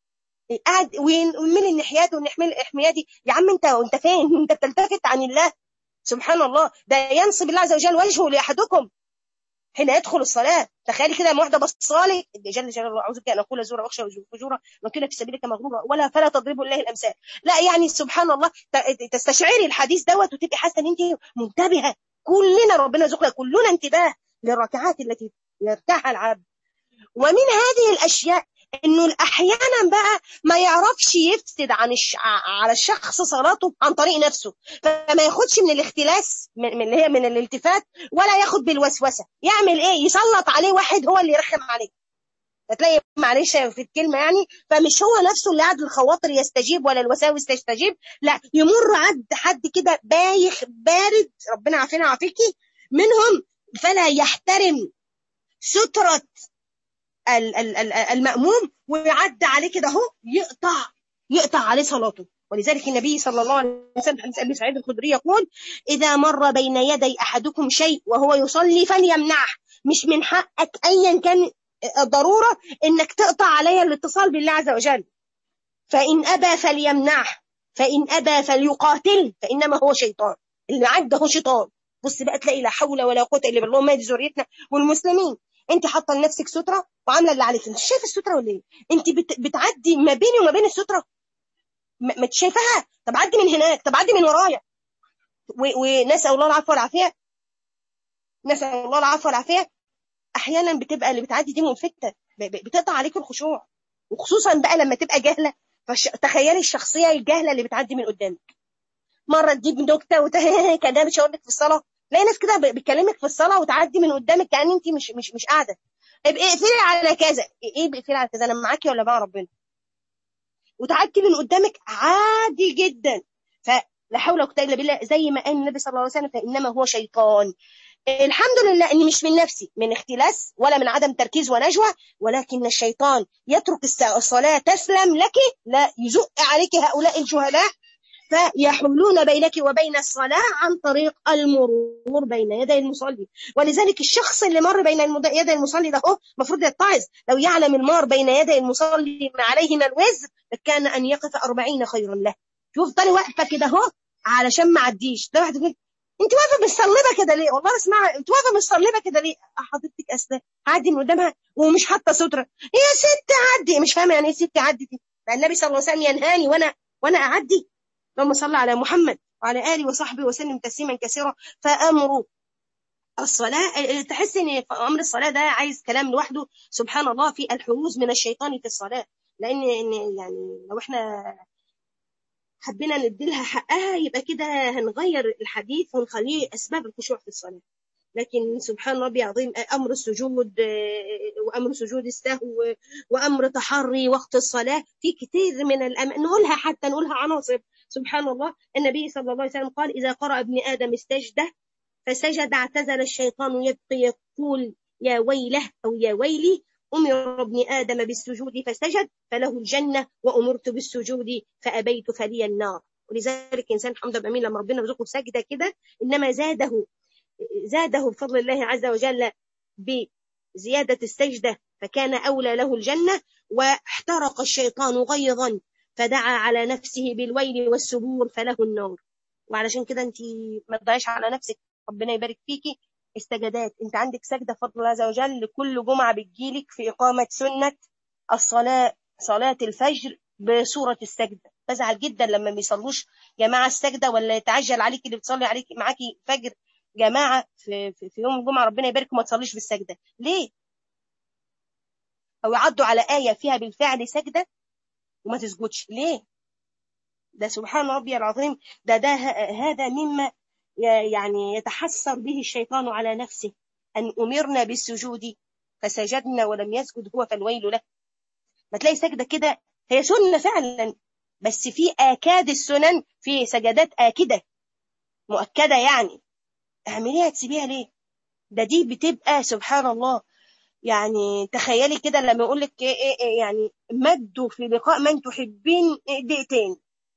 قاعد وينمل النحيات والحمياتي يا عم انت وانت فين انت بتلتفت عن الله سبحان الله ده ينصب الله عز وجل وجهه لاحدكم حين يدخل الصلاة تخيلي كده واحدة بصالي جل جلاله أعوذ بك أن أقول زورا وأخشى فجورا وكنا في سبيلك مغرورا ولا فلا تضربوا الله الأمثال لا يعني سبحان الله تستشعري الحديث دوت وتبقي حاسة إن أنت منتبهة كلنا ربنا يرزقنا كلنا انتباه للركعات التي يركعها العبد ومن هذه الأشياء انه احيانا بقى ما يعرفش يفسد عن الش... على الشخص صلاته عن طريق نفسه فما ياخدش من الاختلاس من اللي هي من الالتفات ولا ياخد بالوسوسه يعمل ايه يسلط عليه واحد هو اللي يرخم عليه هتلاقي معلش في الكلمه يعني فمش هو نفسه اللي قاعد الخواطر يستجيب ولا الوساوس تستجيب لا يمر عد حد كده بايخ بارد ربنا عافينا وعافيكي منهم فلا يحترم ستره المأموم ويعدي عليه كده اهو يقطع يقطع عليه صلاته ولذلك النبي صلى الله عليه وسلم حديث ابي سعيد الخدري يقول اذا مر بين يدي احدكم شيء وهو يصلي فليمنعه مش من حقك ايا كان ضروره انك تقطع عليه الاتصال بالله عز وجل فإن أبى فليمنعه فإن أبى فليقاتل فإنما هو شيطان اللي عنده هو شيطان بص بقى تلاقي لا حول ولا قوة إلا بالله ما دي ذريتنا والمسلمين انت حاطه لنفسك ستره وعامله اللي عليك انت شايفه الستره ولا ايه انت بت... بتعدي ما بيني وما بين الستره ما انت شايفاها طب عدي من هناك طب عدي من ورايا و... ونسال الله العفو والعافيه نسال الله العفو والعافيه احيانا بتبقى اللي بتعدي دي ملفته بتقطع عليك الخشوع وخصوصا بقى لما تبقى جاهله فتخيلي الشخصيه الجاهله اللي بتعدي من قدامك مره تجيب نكته وته كده مش هقول لك في الصلاه تلاقي ناس كده بتكلمك في الصلاه وتعدي من قدامك كأن انت مش مش مش قاعده ابقي اقفلي على كذا ايه اقفلي على كذا انا معاكي ولا بقى ربنا وتعدي من قدامك عادي جدا فلا حول ولا قوه الا بالله زي ما قال النبي صلى الله عليه وسلم فانما هو شيطان الحمد لله اني مش من نفسي من اختلاس ولا من عدم تركيز ونجوى ولكن الشيطان يترك الصلاه تسلم لك لا يزق عليك هؤلاء الجهلاء فيحولون بينك وبين الصلاة عن طريق المرور بين يدي المصلي ولذلك الشخص اللي مر بين يدي المصلي ده هو المفروض يتعظ لو يعلم المار بين يدي المصلي ما عليه من الوزر كان أن يقف أربعين خيرا له شوف طالي واقفة كده اهو علشان ما عديش ده واحد يقول انت واقفه مصلبه كده ليه والله اسمع انت واقفه مصلبه كده ليه حضرتك اصل هعدي من قدامها ومش حاطه ستره يا ست عدي مش فاهمه يعني ايه ست عدي دي النبي صلى الله عليه وسلم ينهاني وانا وانا اعدي اللهم صل على محمد وعلى آله وصحبه وسلم تسليما كثيرا فأمر الصلاة تحس ان امر الصلاة ده عايز كلام لوحده سبحان الله في الحروز من الشيطان في الصلاة لان يعني لو احنا حبينا نديلها حقها يبقى كده هنغير الحديث ونخليه اسباب الخشوع في الصلاة لكن سبحان ربي عظيم امر السجود وامر سجود السهو وامر تحري وقت الصلاه في كثير من الأم... نقولها حتى نقولها عناصر سبحان الله النبي صلى الله عليه وسلم قال اذا قرأ ابن ادم استجده فسجد اعتزل الشيطان يبقي يقول يا ويله او يا ويلي أمر ابن آدم بالسجود فسجد فله الجنة وأمرت بالسجود فأبيت فلي النار ولذلك إنسان حمد بأمين لما ربنا رزقه سجدة كده إنما زاده زاده بفضل الله عز وجل بزيادة السجدة فكان أولى له الجنة واحترق الشيطان غيظا فدعا على نفسه بالويل والسبور فله النار وعلشان كده انت ما تضيعش على نفسك ربنا يبارك فيكي استجدات انت عندك سجدة فضل الله عز وجل لكل جمعة بتجيلك في إقامة سنة الصلاة صلاة الفجر بصورة السجدة بزعل جدا لما ما بيصلوش جماعة السجدة ولا يتعجل عليك اللي بتصلي عليك معاكي فجر جماعة في, في, في يوم الجمعة ربنا يبارك وما تصليش بالسجدة ليه؟ أو يعدوا على آية فيها بالفعل سجدة وما تسجدش ليه؟ ده سبحان ربي العظيم ده ده هذا مما يعني يتحسر به الشيطان على نفسه أن أمرنا بالسجود فسجدنا ولم يسجد هو فالويل له ما تلاقي سجدة كده هي سنة فعلا بس في آكاد السنن في سجدات آكدة مؤكدة يعني اعمليها تسيبيها ليه ده دي بتبقى سبحان الله يعني تخيلي كده لما يقول لك إيه إيه إيه يعني مدوا في لقاء من تحبين دقيقتين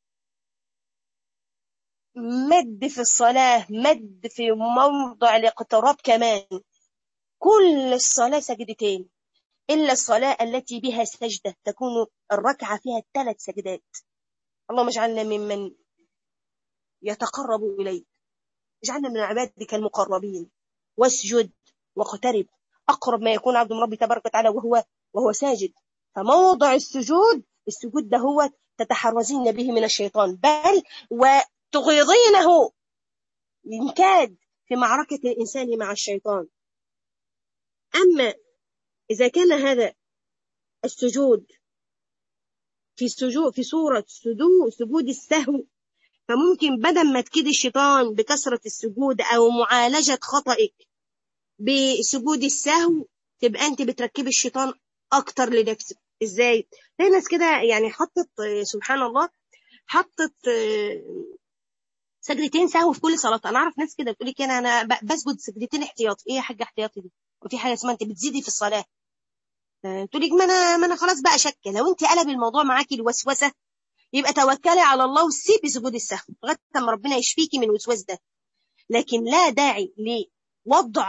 مد في الصلاة مد في موضع الاقتراب كمان كل الصلاة سجدتين إلا الصلاة التي بها سجدة تكون الركعة فيها ثلاث سجدات اللهم اجعلنا ممن يتقرب إليك اجعلنا من عبادك المقربين واسجد واقترب أقرب ما يكون عبد من ربي تبارك وتعالى وهو وهو ساجد فموضع السجود السجود ده هو تتحرزين به من الشيطان بل وتغيظينه إن كاد في معركة الإنسان مع الشيطان أما إذا كان هذا السجود في السجود في صورة سجود سجود السهو فممكن بدل ما تكيد الشيطان بكثرة السجود أو معالجة خطئك بسجود السهو تبقى أنت بتركبي الشيطان أكتر لنفسك إزاي؟ في ناس كده يعني حطت سبحان الله حطت سجدتين سهو في كل صلاة أنا أعرف ناس كده بتقولي كده أنا بسجد سجدتين احتياطي إيه يا حاجة احتياطي دي؟ وفي حاجة اسمها أنت بتزيدي في الصلاة تقولي ما أنا ما أنا خلاص بقى شك لو أنت قلب الموضوع معاكي الوسوسة يبقى توكلي على الله وسيبي سجود السهو لغايه ما ربنا يشفيكي من الوسواس ده لكن لا داعي لوضع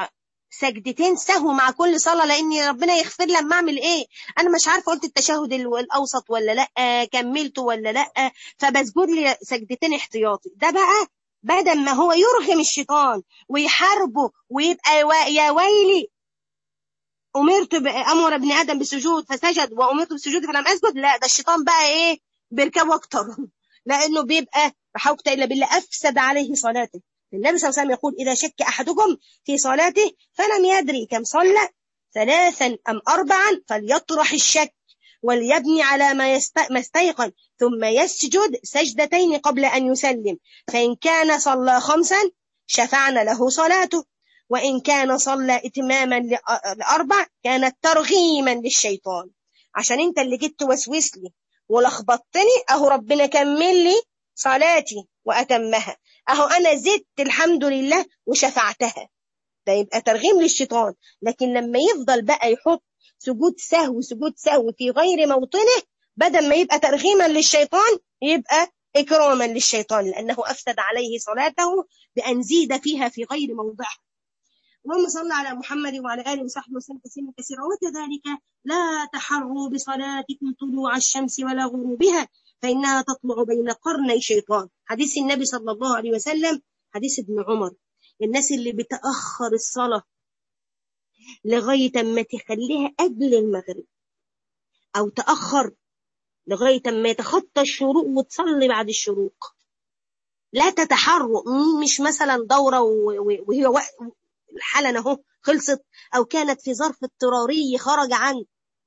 سجدتين سهو مع كل صلاة لأن ربنا يغفر لما أعمل إيه أنا مش عارفة قلت التشهد الأوسط ولا لأ كملته ولا لأ فبسجد لي سجدتين احتياطي ده بقى بدل ما هو يرغم الشيطان ويحاربه ويبقى يا ويلي أمرت أمر ابن آدم بالسجود فسجد وأمرت بالسجود فلم أسجد لا ده الشيطان بقى إيه بيركبه أكتر لأنه بيبقى حوكت إلا بالله أفسد عليه صلاته النبي صلى الله عليه وسلم يقول إذا شك أحدكم في صلاته فلم يدري كم صلى ثلاثا أم أربعا فليطرح الشك وليبني على ما, ما استيقن ثم يسجد سجدتين قبل أن يسلم فإن كان صلى خمسا شفعنا له صلاته وإن كان صلى إتماما لأربع كانت ترغيما للشيطان عشان انت اللي جيت توسوس لي ولخبطتني اهو ربنا كمل لي صلاتي وأتمها أهو أنا زدت الحمد لله وشفعتها ده يبقى ترغيم للشيطان لكن لما يفضل بقى يحط سجود سهو سجود سهو في غير موطنه بدل ما يبقى ترغيما للشيطان يبقى إكراما للشيطان لأنه أفسد عليه صلاته بأن زيد فيها في غير موضعها اللهم صل على محمد وعلى آله وصحبه وسلم تسليما كثيرا وكذلك لا تحروا بصلاتكم طلوع الشمس ولا غروبها فإنها تطلع بين قرني شيطان حديث النبي صلى الله عليه وسلم حديث ابن عمر الناس اللي بتأخر الصلاة لغاية ما تخليها قبل المغرب أو تأخر لغاية ما يتخطى الشروق وتصلي بعد الشروق لا تتحرك مش مثلا دورة وهي الحالة اهو خلصت أو كانت في ظرف اضطراري خرج عن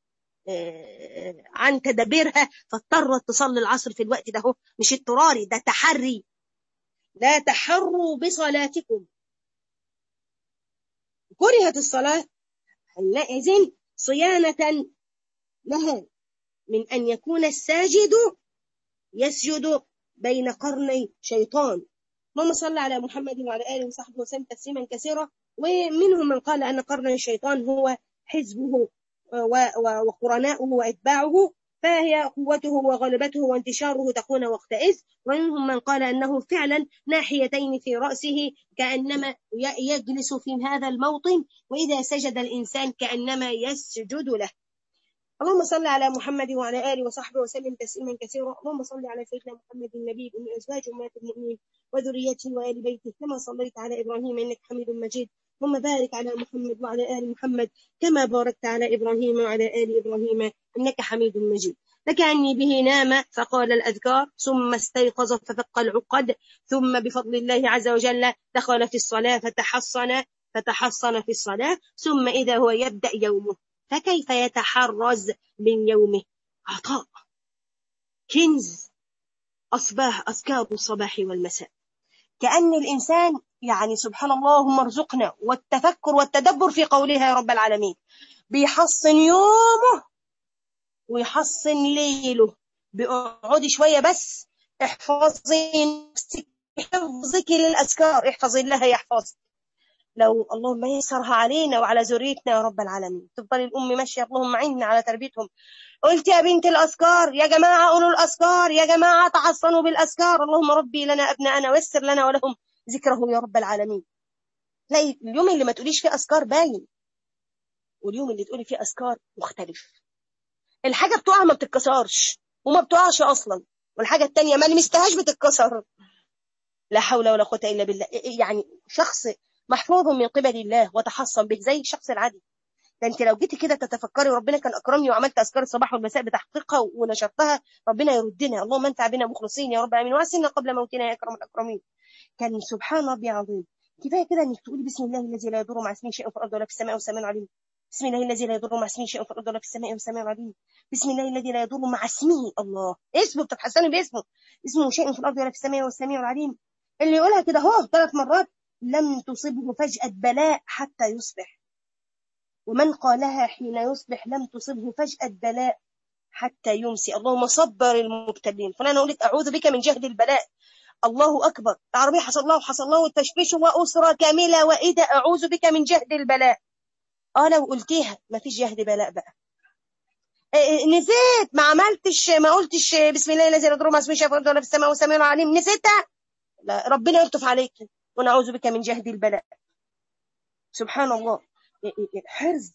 عن تدابيرها فاضطرت تصلي العصر في الوقت ده هو مش اضطراري ده تحري لا تحروا بصلاتكم كرهت الصلاة حينئذ صيانة لها من أن يكون الساجد يسجد بين قرني شيطان اللهم صل على محمد وعلى آله وصحبه وسلم تسليما كثيرا ومنهم من قال أن قرن الشيطان هو حزبه وقرناؤه وأتباعه فهي قوته وغلبته وانتشاره تكون وقتئذ ومنهم من قال أنه فعلا ناحيتين في رأسه كأنما يجلس في هذا الموطن وإذا سجد الإنسان كأنما يسجد له اللهم صل على محمد وعلى آله وصحبه وسلم تسليما كثيرا اللهم صل على سيدنا محمد النبي من أزواج أمهات المؤمنين وذريته وآل بيته كما صليت على إبراهيم إنك حميد مجيد ثم بارك على محمد وعلى آل محمد كما باركت على إبراهيم وعلى آل إبراهيم إنك حميد مجيد لكأني به نام فقال الأذكار ثم استيقظ ففق العقد ثم بفضل الله عز وجل دخل في الصلاة فتحصن فتحصن في الصلاة ثم إذا هو يبدأ يومه فكيف يتحرز من يومه عطاء كنز أصباح أذكار الصباح والمساء كأن الإنسان يعني سبحان الله اللهم ارزقنا والتفكر والتدبر في قولها يا رب العالمين بيحصن يومه ويحصن ليله بيقعدي شوية بس احفظي نفسك حفظك للأذكار احفظي الله يحفظك لو اللهم يسرها علينا وعلى ذريتنا يا رب العالمين تفضل الأم ماشية اللهم عنا على تربيتهم قلت يا بنت الأذكار يا جماعة قولوا الأذكار يا جماعة تحصنوا بالأذكار اللهم ربي لنا أبناءنا ويسر لنا ولهم ذكره يا رب العالمين تلاقي اليوم اللي ما تقوليش فيه أذكار باين واليوم اللي تقولي فيه أذكار مختلف الحاجة بتقع ما بتتكسرش وما بتقعش أصلا والحاجة التانية ما لمستهاش بتتكسر لا حول ولا قوة إلا بالله يعني شخص محفوظ من قبل الله وتحصن به زي الشخص العادي ده انت لو جيتي كده تتفكري ربنا كان اكرمني وعملت اذكار الصباح والمساء بتحقيقها ونشرتها ربنا يردنا اللهم انت بنا مخلصين يا رب امين واسنا قبل موتنا يا اكرم الاكرمين كان سبحان ربي عظيم كفايه كده انك تقولي بسم الله الذي لا يضر مع اسمه شيء في الارض ولا في السماء والسماء العليم بسم الله الذي لا يضر مع اسمه شيء في الارض ولا في السماء والسماء العليم بسم الله الذي لا يضر مع اسمه الله اسمه بتتحسني باسمه اسمه شيء في الارض ولا في السماء والسميع العليم اللي يقولها كده اهو ثلاث مرات لم تصبه فجأة بلاء حتى يصبح ومن قالها حين يصبح لم تصبه فجأة بلاء حتى يمسي اللهم صبر المبتلين فلان أقول لك أعوذ بك من جهد البلاء الله أكبر العربية حصل الله وحصل الله والتشبيش وأسرة كاملة وإذا أعوذ بك من جهد البلاء اه لو قلتيها ما فيش جهد بلاء بقى نسيت ما عملتش ما قلتش بسم الله الذي لا يضر مع اسمه شيء ولا في السماء والسميع العليم نسيتها لا ربنا يلطف عليك ونعوذ بك من جهد البلاء سبحان الله حرز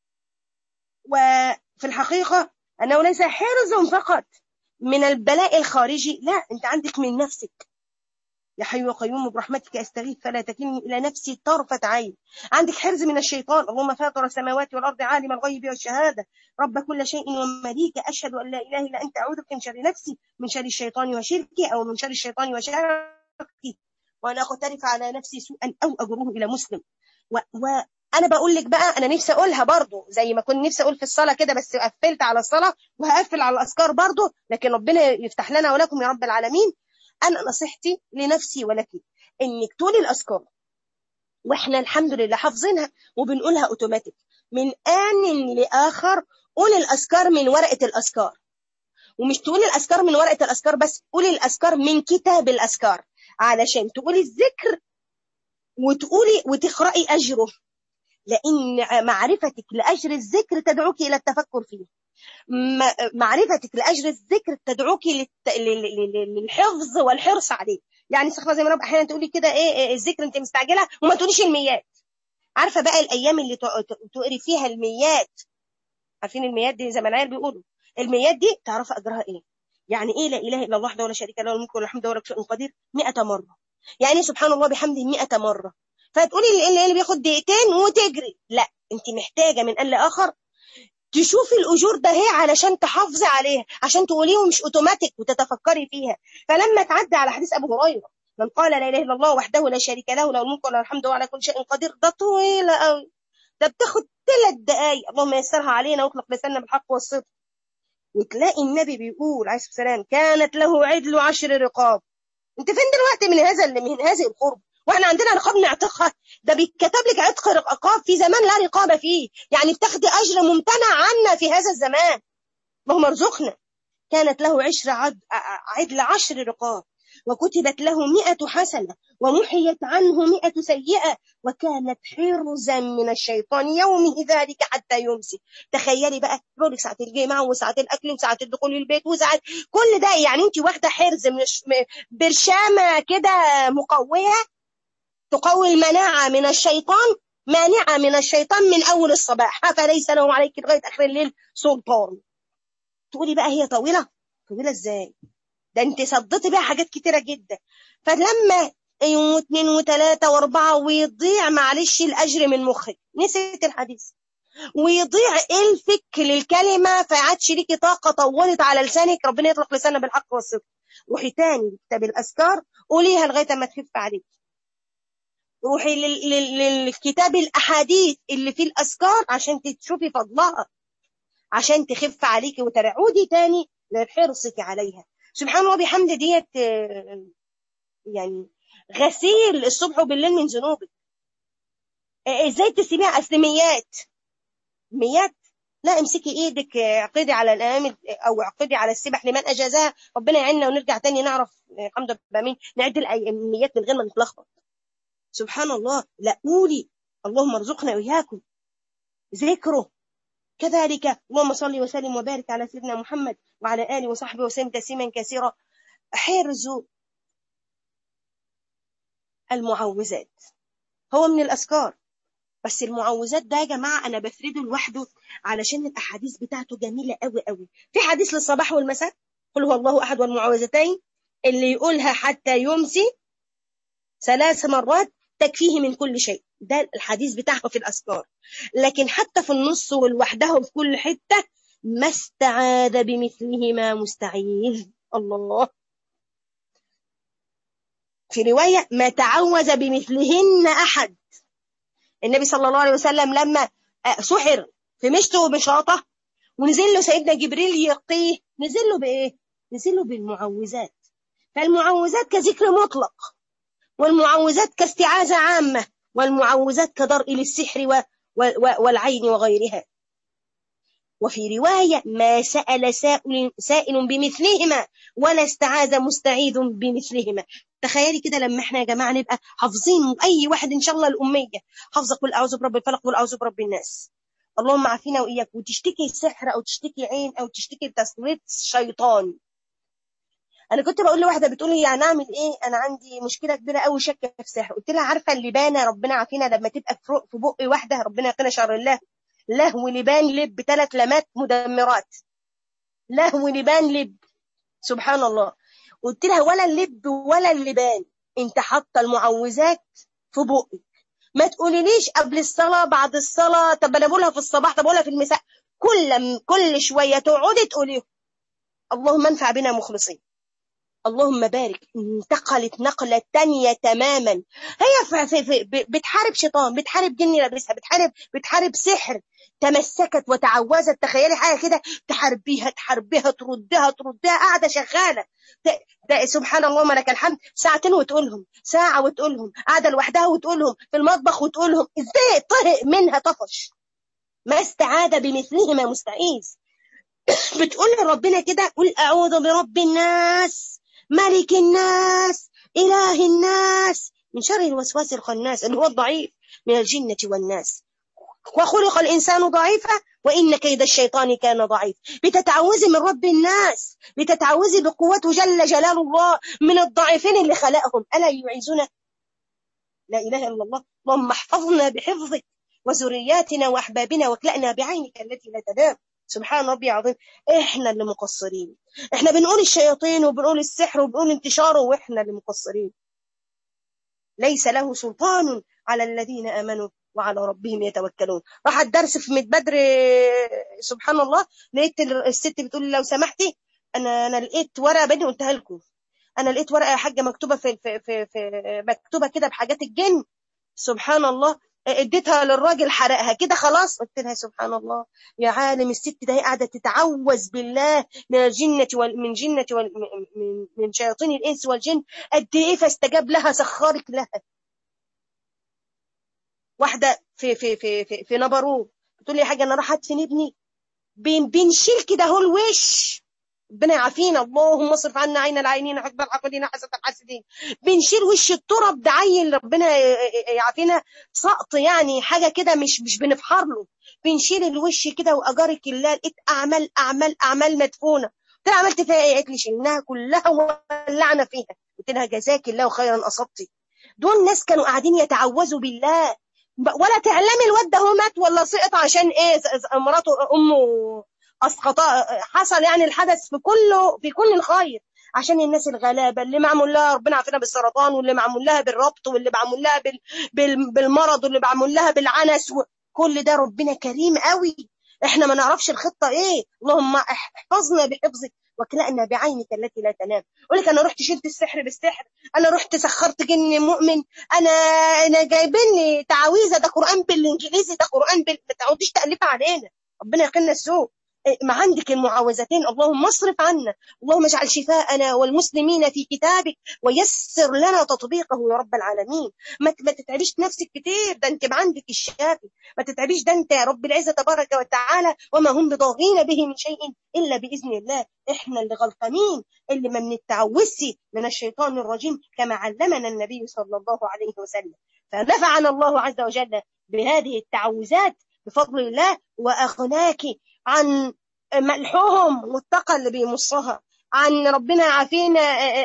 وفي الحقيقة أنه ليس حرز فقط من البلاء الخارجي لا أنت عندك من نفسك يا حي وقيوم برحمتك استغيث فلا تكلني الى نفسي طرفه عين عندك حرز من الشيطان اللهم فاطر السماوات والارض عالم الغيب والشهاده رب كل شيء ومليك اشهد ان لا اله الا انت اعوذ بك من شر نفسي من شر الشيطان وشركي او من شر الشيطان وشركي وانا اقترف على نفسي سوءا او اجره الى مسلم و... و... انا بقول لك بقى انا نفسي اقولها برضو زي ما كنت نفسي اقول في الصلاه كده بس قفلت على الصلاه وهقفل على الاذكار برضو لكن ربنا يفتح لنا ولكم يا رب العالمين انا نصيحتي لنفسي ولك انك تقولي الاذكار واحنا الحمد لله حافظينها وبنقولها اوتوماتيك من ان لاخر قول الاذكار من ورقه الاذكار ومش تقولي الاذكار من ورقه الاذكار بس قولي الاذكار من كتاب الاذكار علشان تقولي الذكر وتقولي وتقراي اجره لان معرفتك لاجر الذكر تدعوك الى التفكر فيه معرفتك لاجر الذكر تدعوك للحفظ والحرص عليه يعني استغفر زي ما رب احيانا تقولي كده ايه الذكر انت مستعجله وما تقوليش الميات عارفه بقى الايام اللي تقري فيها الميات عارفين الميات دي زي ما العيال بيقولوا الميات دي تعرف اجرها ايه يعني ايه لا اله الا الله وحده ولا شريك له الملك والحمد ولا شيء قدير 100 مره يعني سبحان الله بحمده 100 مره فتقولي اللي, اللي بياخد دقيقتين وتجري لا انت محتاجه من ان لاخر تشوفي الاجور ده هي علشان تحافظي عليها عشان تقوليهم مش اوتوماتيك وتتفكري فيها فلما تعدي على حديث ابو هريره من قال لا اله الا الله وحده لا شريك له له الملك وله الحمد وعلى كل شيء قدير ده طويله قوي ده بتاخد ثلاث دقايق اللهم يسرها علينا واطلق لساننا بالحق والصدق وتلاقي النبي بيقول عليه الصلاه والسلام كانت له عدل عشر رقاب انت فين دلوقتي من هذا من هذه القرب واحنا عندنا رقاب نعتقها ده بيتكتب لك عتق رقاب في زمان لا رقابه فيه يعني بتاخدي اجر ممتنع عنا في هذا الزمان اللهم ارزقنا كانت له عشر عد... عدل عشر رقاب وكتبت له مئة حسنة ومحيت عنه مئة سيئة وكانت حرزا من الشيطان يومه ذلك حتى يمسي تخيلي بقى لك ساعة الجماعة وساعة الأكل وساعة الدخول البيت وساعة كل ده يعني أنت واخدة حرز من برشامة كده مقوية تقوي المناعة من الشيطان مانعة من الشيطان من أول الصباح فليس له عليك لغاية آخر الليل سلطان تقولي بقى هي طويلة طويلة إزاي ده أنت صدتي بقى حاجات كتيرة جدا فلما يوم واثنين وثلاثة وأربعة ويضيع معلش الأجر من مخك نسيت الحديث ويضيع الفك للكلمة فعادش ليكي طاقة طولت على لسانك ربنا يطلق لساننا بالحق والصدق روحي تاني كتاب الأذكار قوليها لغاية ما تخف عليك روحي للكتاب الأحاديث اللي فيه الأذكار عشان تشوفي فضلها عشان تخف عليكي وترعودي تاني لحرصك عليها سبحان الله بحمد ديت يعني غسيل الصبح وبالليل من ذنوبك ازاي تسيبيها اصل ميات ميات لا امسكي ايدك اعقدي على الامل او اعقدي على السبح لمن اجازها ربنا يعيننا ونرجع تاني نعرف الحمد لله مين نعد النيات من غير ما نتلخبط سبحان الله لا قولي اللهم ارزقنا وإياكم ذكره كذلك اللهم صل وسلم وبارك على سيدنا محمد وعلى آله وصحبه وسلم تسليما كثيرا حرز المعوذات هو من الأذكار بس المعوذات ده يا جماعة أنا بفرده لوحده علشان الأحاديث بتاعته جميلة قوي قوي في حديث للصباح والمساء قل هو الله أحد والمعوذتين اللي يقولها حتى يمسي ثلاث مرات تكفيه من كل شيء ده الحديث بتاعه في الأذكار لكن حتى في النص والوحده في كل حتة ما استعاذ بمثلهما مستعيذ الله في رواية ما تعوذ بمثلهن أحد النبي صلى الله عليه وسلم لما سحر في مشته وبشاطة ونزل له سيدنا جبريل يقيه نزل له بإيه؟ نزل له بالمعوذات فالمعوذات كذكر مطلق والمعوذات كاستعاذة عامة والمعوذات كدرء للسحر و... و... والعين وغيرها وفي رواية ما سأل سائل, سائل بمثلهما ولا استعاذ مستعيذ بمثلهما تخيلي كده لما احنا يا جماعة نبقى حافظين أي واحد إن شاء الله الأمية حافظة قل أعوذ برب الفلق قل أعوذ برب الناس اللهم عافينا وإياك وتشتكي سحر أو تشتكي عين أو تشتكي تسليط شيطان انا كنت بقول لواحده بتقول لي يعني اعمل ايه انا عندي مشكله كبيره قوي شك في سحر قلت لها عارفه اللبانه ربنا عافينا لما تبقى في بق واحده ربنا يقينا شر الله لهو لبان لب ثلاث لمات مدمرات لهو لبان لب سبحان الله قلت لها ولا اللب ولا اللبان انت حاطه المعوذات في بقك ما تقوليليش قبل الصلاه بعد الصلاه طب انا بقولها في الصباح طب بقولها في المساء كل كل شويه تقعدي تقولي اللهم انفع بنا مخلصين اللهم بارك انتقلت نقلة تانية تماما هي في في في بتحارب شيطان بتحارب جن لابسها بتحارب بتحارب سحر تمسكت وتعوزت تخيلي حاجة كده تحاربيها تحاربيها تردها تردها قاعدة شغالة ده سبحان الله لك الحمد ساعتين وتقولهم ساعة وتقولهم قاعدة لوحدها وتقولهم في المطبخ وتقولهم ازاي طهق منها طفش ما استعاد بمثلهما مستعيذ بتقول لربنا كده قل أعوذ برب الناس ملك الناس إله الناس من شر الوسواس الخناس اللي هو الضعيف من الجنة والناس وخلق الإنسان ضعيفا وإن كيد الشيطان كان ضعيف بتتعوذي من رب الناس بتتعوذي بقوته جل جلال الله من الضعيفين اللي خلقهم ألا يعيزنا لا إله إلا الله اللهم احفظنا بحفظك وذرياتنا وأحبابنا واكلأنا بعينك التي لا تنام سبحان ربي العظيم احنا اللي مقصرين احنا بنقول الشياطين وبنقول السحر وبنقول انتشاره واحنا اللي مقصرين ليس له سلطان على الذين امنوا وعلى ربهم يتوكلون راح الدرس في ميت بدر سبحان الله لقيت الست بتقول لي لو سمحتي انا انا لقيت ورقه بدي قلتها لكم انا لقيت ورقه يا حاجه مكتوبه في في في, في مكتوبه كده بحاجات الجن سبحان الله اديتها للراجل حرقها كده خلاص قلت لها سبحان الله يا عالم الست ده قاعده تتعوذ بالله من الجنه وال من جنه وال من, من شياطين الانس والجن قد ايه فاستجاب لها سخرك لها واحده في في في في, في نبرو بتقول لي يا حاجه انا راح ادفن ابني بين بنشيل كده هو الوش ربنا يعافينا اللهم اصرف عنا عين العينين حقد الحقدين حسد الحاسدين بنشيل وش التراب ده عيل ربنا يعافينا سقط يعني حاجه كده مش مش بنفحر له بنشيل الوش كده واجارك الله لقيت اعمال اعمال اعمال مدفونه قلت لها عملت فيها ايه قالت لي شلناها كلها ولعنا فيها قلت لها جزاك الله خيرا اصبتي دول ناس كانوا قاعدين يتعوذوا بالله ولا تعلمي الواد ده هو مات ولا سقط عشان ايه مراته امه اسقط حصل يعني الحدث في كله في كل الخير عشان الناس الغلابه اللي معمول لها ربنا عافينا بالسرطان واللي معمول لها بالربط واللي معمول لها بال... بال... بالمرض واللي معمول لها بالعنس و... كل ده ربنا كريم قوي احنا ما نعرفش الخطه ايه اللهم احفظنا بحفظك واكلأنا بعينك التي لا تنام اقول لك انا رحت شلت السحر بالسحر انا رحت سخرت جن مؤمن انا انا جايبين لي تعاويذه ده قران بالانجليزي ده قران بال... ما تقعديش تالفي علينا ربنا يقينا السوء ما عندك المعوذتين اللهم اصرف عنا اللهم اجعل شفاءنا والمسلمين في كتابك ويسر لنا تطبيقه يا رب العالمين ما ما تتعبيش نفسك كتير ده انت عندك الشافي ما تتعبيش ده انت يا رب العزه تبارك وتعالى وما هم بضاغين به من شيء الا باذن الله احنا اللي غلطانين اللي ما بنتعوذش من الشيطان الرجيم كما علمنا النبي صلى الله عليه وسلم فنفعنا الله عز وجل بهذه التعوذات بفضل الله واغناك عن ملحهم والطاقة اللي بيمصها عن ربنا عافينا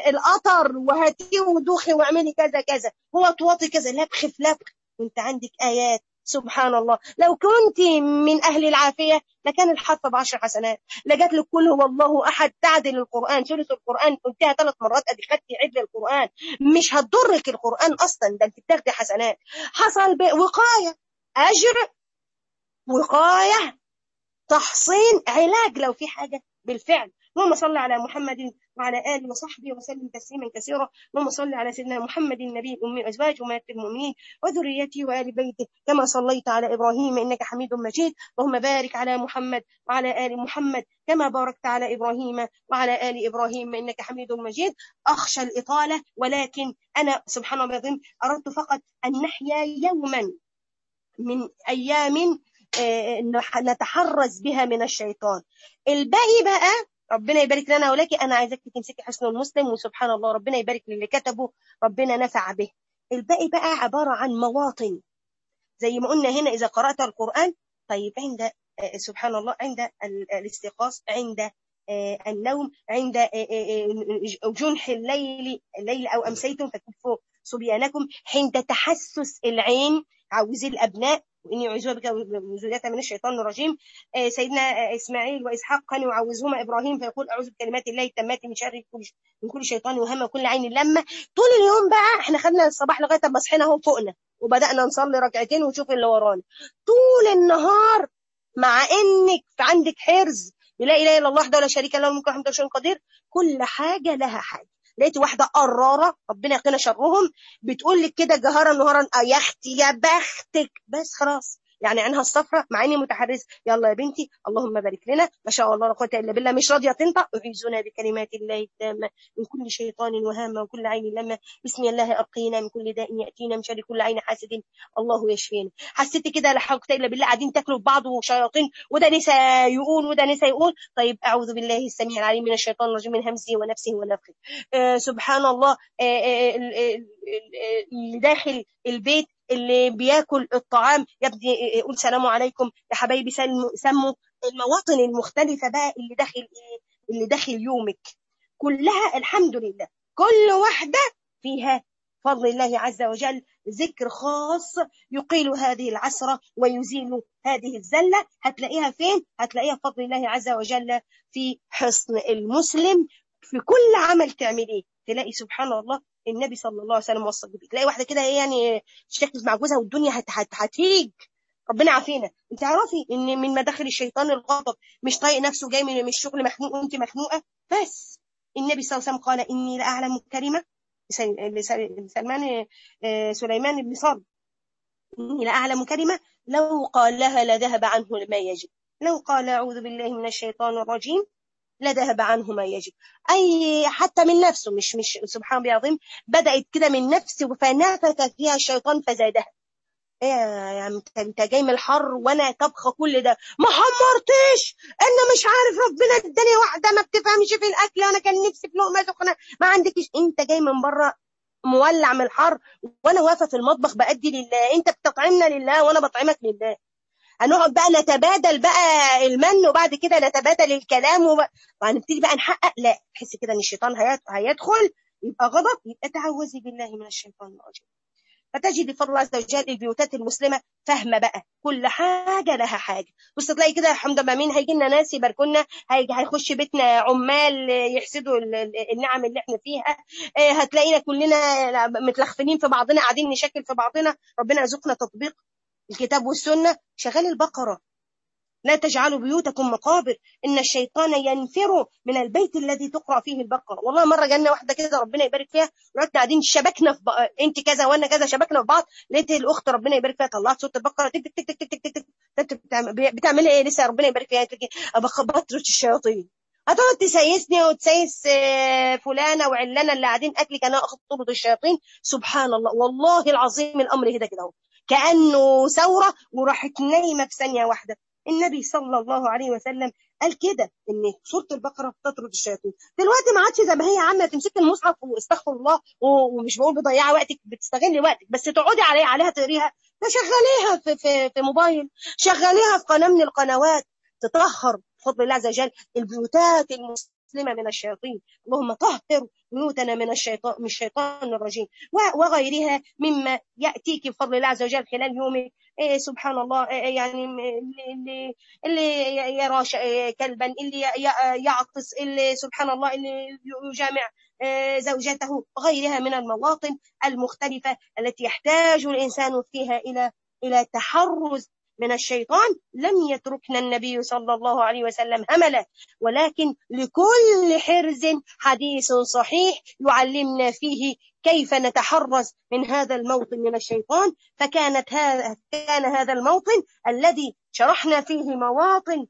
القطر وهاتيه ودوخي واعملي كذا كذا هو توطي كذا لبخ في لبخ وانت عندك آيات سبحان الله لو كنت من أهل العافية لكان الحرف بعشر حسنات لجات لك كل هو الله أحد تعدل القرآن ثلث القرآن قلتها ثلاث مرات أدي خدتي عدل القرآن مش هتضرك القرآن أصلا ده أنت بتاخدي حسنات حصل وقاية أجر وقاية تحصين علاج لو في حاجة بالفعل اللهم صل على محمد وعلى آله وصحبه وسلم تسليما كثيرا اللهم صل على سيدنا محمد النبي الأمي وأزواجه ومات المؤمنين وذريته وآل بيته كما صليت على إبراهيم إنك حميد مجيد اللهم بارك على محمد وعلى آل محمد كما باركت على إبراهيم وعلى آل إبراهيم إنك حميد مجيد أخشى الإطالة ولكن أنا سبحان الله العظيم أردت فقط أن نحيا يوما من أيام نتحرز بها من الشيطان الباقي بقى ربنا يبارك لنا ولكن انا عايزاك تمسكي حسن المسلم وسبحان الله ربنا يبارك للي كتبه ربنا نفع به الباقي بقى عبارة عن مواطن زي ما قلنا هنا إذا قرأت القرآن طيب عند سبحان الله عند الاستيقاظ عند النوم عند جنح الليل الليل أو أمسيتم فكفوا صبيانكم عند تحسس العين عوزي الأبناء وإني أعوذ بك وذريتها من الشيطان الرجيم سيدنا إسماعيل وإسحاق كانوا يعوزهما إبراهيم فيقول أعوذ بكلمات الله التامات من شر كل من كل شيطان وهم وكل عين لما طول اليوم بقى احنا خدنا الصباح لغاية ما صحينا اهو فوقنا وبدأنا نصلي ركعتين ونشوف اللي ورانا طول النهار مع انك عندك حرز لا اله الا الله وحده ولا شريك له الملك والحمد لله قدير كل حاجه لها حاجه لقيت واحده قراره ربنا يقينا شرهم بتقول لك كده جهارا نهارا يا اختي يا بختك بس خلاص يعني عينها الصفراء مع اني متحرز يلا يا بنتي اللهم بارك لنا ما شاء الله لا قوه الا بالله مش راضيه تنطق اعيذنا بكلمات الله التامه من كل شيطان وهامه وكل عين لما بسم الله ارقينا من كل داء ياتينا من شر كل عين حاسد الله يشفينا حسيت كده لا حول الا بالله قاعدين تاكلوا في بعض وشياطين وده نسى يقول وده نسى يقول طيب اعوذ بالله السميع العليم من الشيطان الرجيم من همزه ونفسه ونفخه آه سبحان الله آه آه اللي داخل البيت اللي بياكل الطعام يا ابني قول سلام عليكم يا حبايبي سموا المواطن المختلفه بقى اللي داخل ايه اللي داخل يومك كلها الحمد لله كل واحده فيها فضل الله عز وجل ذكر خاص يقيل هذه العسرة ويزيل هذه الزلة هتلاقيها فين؟ هتلاقيها بفضل الله عز وجل في حصن المسلم في كل عمل تعمليه تلاقي سبحان الله النبي صلى الله عليه وسلم وصى بيه تلاقي واحده كده يعني اشتكت مع جوزها والدنيا هت هت هتهيج ربنا عافينا انت تعرفي ان من مداخل الشيطان الغضب مش طايق نفسه جاي من الشغل مخنوق وانت مخنوقه بس النبي صلى الله عليه وسلم قال اني لاعلم كلمه سلمان سليمان بن صرد اني لاعلم كلمه لو قالها لذهب عنه ما يجب لو قال اعوذ بالله من الشيطان الرجيم لذهب عنه ما يجب اي حتى من نفسه مش مش سبحان الله العظيم بدات كده من نفسه فنفث فيها الشيطان فزادها ايه يا انت انت جاي من الحر وانا طبخه كل ده ما حمرتش انا مش عارف ربنا اداني واحده ما بتفهمش في الاكل انا كان نفسي في لقمه سخنه ما عندكش انت جاي من بره مولع من الحر وانا واقفه في المطبخ بادي لله انت بتطعمنا لله وانا بطعمك لله هنقعد بقى نتبادل بقى المن وبعد كده نتبادل الكلام وهنبتدي بقى نحقق لا تحس كده ان الشيطان هيدخل يبقى غضب يبقى تعوذي بالله من الشيطان الرجيم فتجد بفضل الله عز وجل البيوتات المسلمه فاهمه بقى كل حاجه لها حاجه بص تلاقي كده الحمد لله مين هيجي لنا ناس يباركونا هيخش بيتنا عمال يحسدوا النعم اللي احنا فيها هتلاقينا كلنا متلخفنين في بعضنا قاعدين نشكل في بعضنا ربنا يرزقنا تطبيق الكتاب والسنة شغال البقرة لا تجعلوا بيوتكم مقابر إن الشيطان ينفر من البيت الذي تقرأ فيه البقرة والله مرة جالنا واحدة كده ربنا يبارك فيها رحنا قاعدين شبكنا في بق... انت كذا وانا كذا شبكنا في بعض لقيت الاخت ربنا يبارك فيها طلعت صوت البقرة تك تك تك تك تك تك تك بتعمل ايه لسه ربنا يبارك فيها بطرش الشياطين هتقعد تسيسني وتسيس فلانه وعلانه اللي قاعدين اكلك انا اخذ طرد الشياطين سبحان الله والله العظيم الامر هدا كده اهو كانه ثوره وراحت نايمه في ثانيه واحده النبي صلى الله عليه وسلم قال كده ان سوره البقره تطرد الشياطين دلوقتي ما عادش زي ما هي عامله تمسك المصحف واستغفر الله ومش بقول بضيعه وقتك بتستغلي وقتك بس تقعدي عليها عليها تقريها شغليها في, في, في موبايل شغليها في قناه من القنوات تطهر بفضل الله عز وجل البيوتات المسلمه من الشياطين اللهم طهر بيوتنا من الشيطان من الشيطان الرجيم وغيرها مما ياتيك بفضل الله عز وجل خلال يومك إيه سبحان الله إيه يعني اللي اللي يرى كلبا اللي يعطس اللي سبحان الله اللي يجامع زوجته غيرها من المواطن المختلفه التي يحتاج الانسان فيها الى الى تحرز من الشيطان لم يتركنا النبي صلى الله عليه وسلم هملا ولكن لكل حرز حديث صحيح يعلمنا فيه كيف نتحرز من هذا الموطن من الشيطان فكانت هذا كان هذا الموطن الذي شرحنا فيه مواطن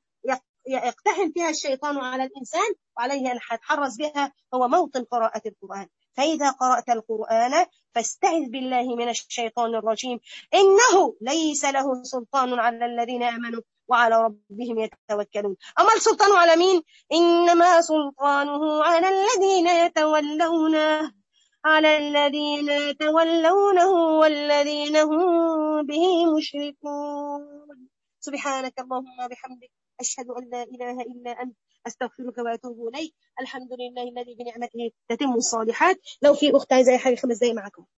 يقتحم فيها الشيطان على الإنسان وعليه أن نتحرز بها هو موطن قراءة القرآن فإذا قرأت القرآن فاستعذ بالله من الشيطان الرجيم إنه ليس له سلطان على الذين آمنوا وعلى ربهم يتوكلون أما السلطان على مين؟ إنما سلطانه على الذين يتولونه على الذين يتولونه والذين هم به مشركون سبحانك اللهم وبحمدك أشهد أن لا إله إلا أنت أستغفرك وأتوب إليك الحمد لله الذي بنعمته تتم الصالحات لو في أخت عايزة أي حاجة خمس دقايق معكم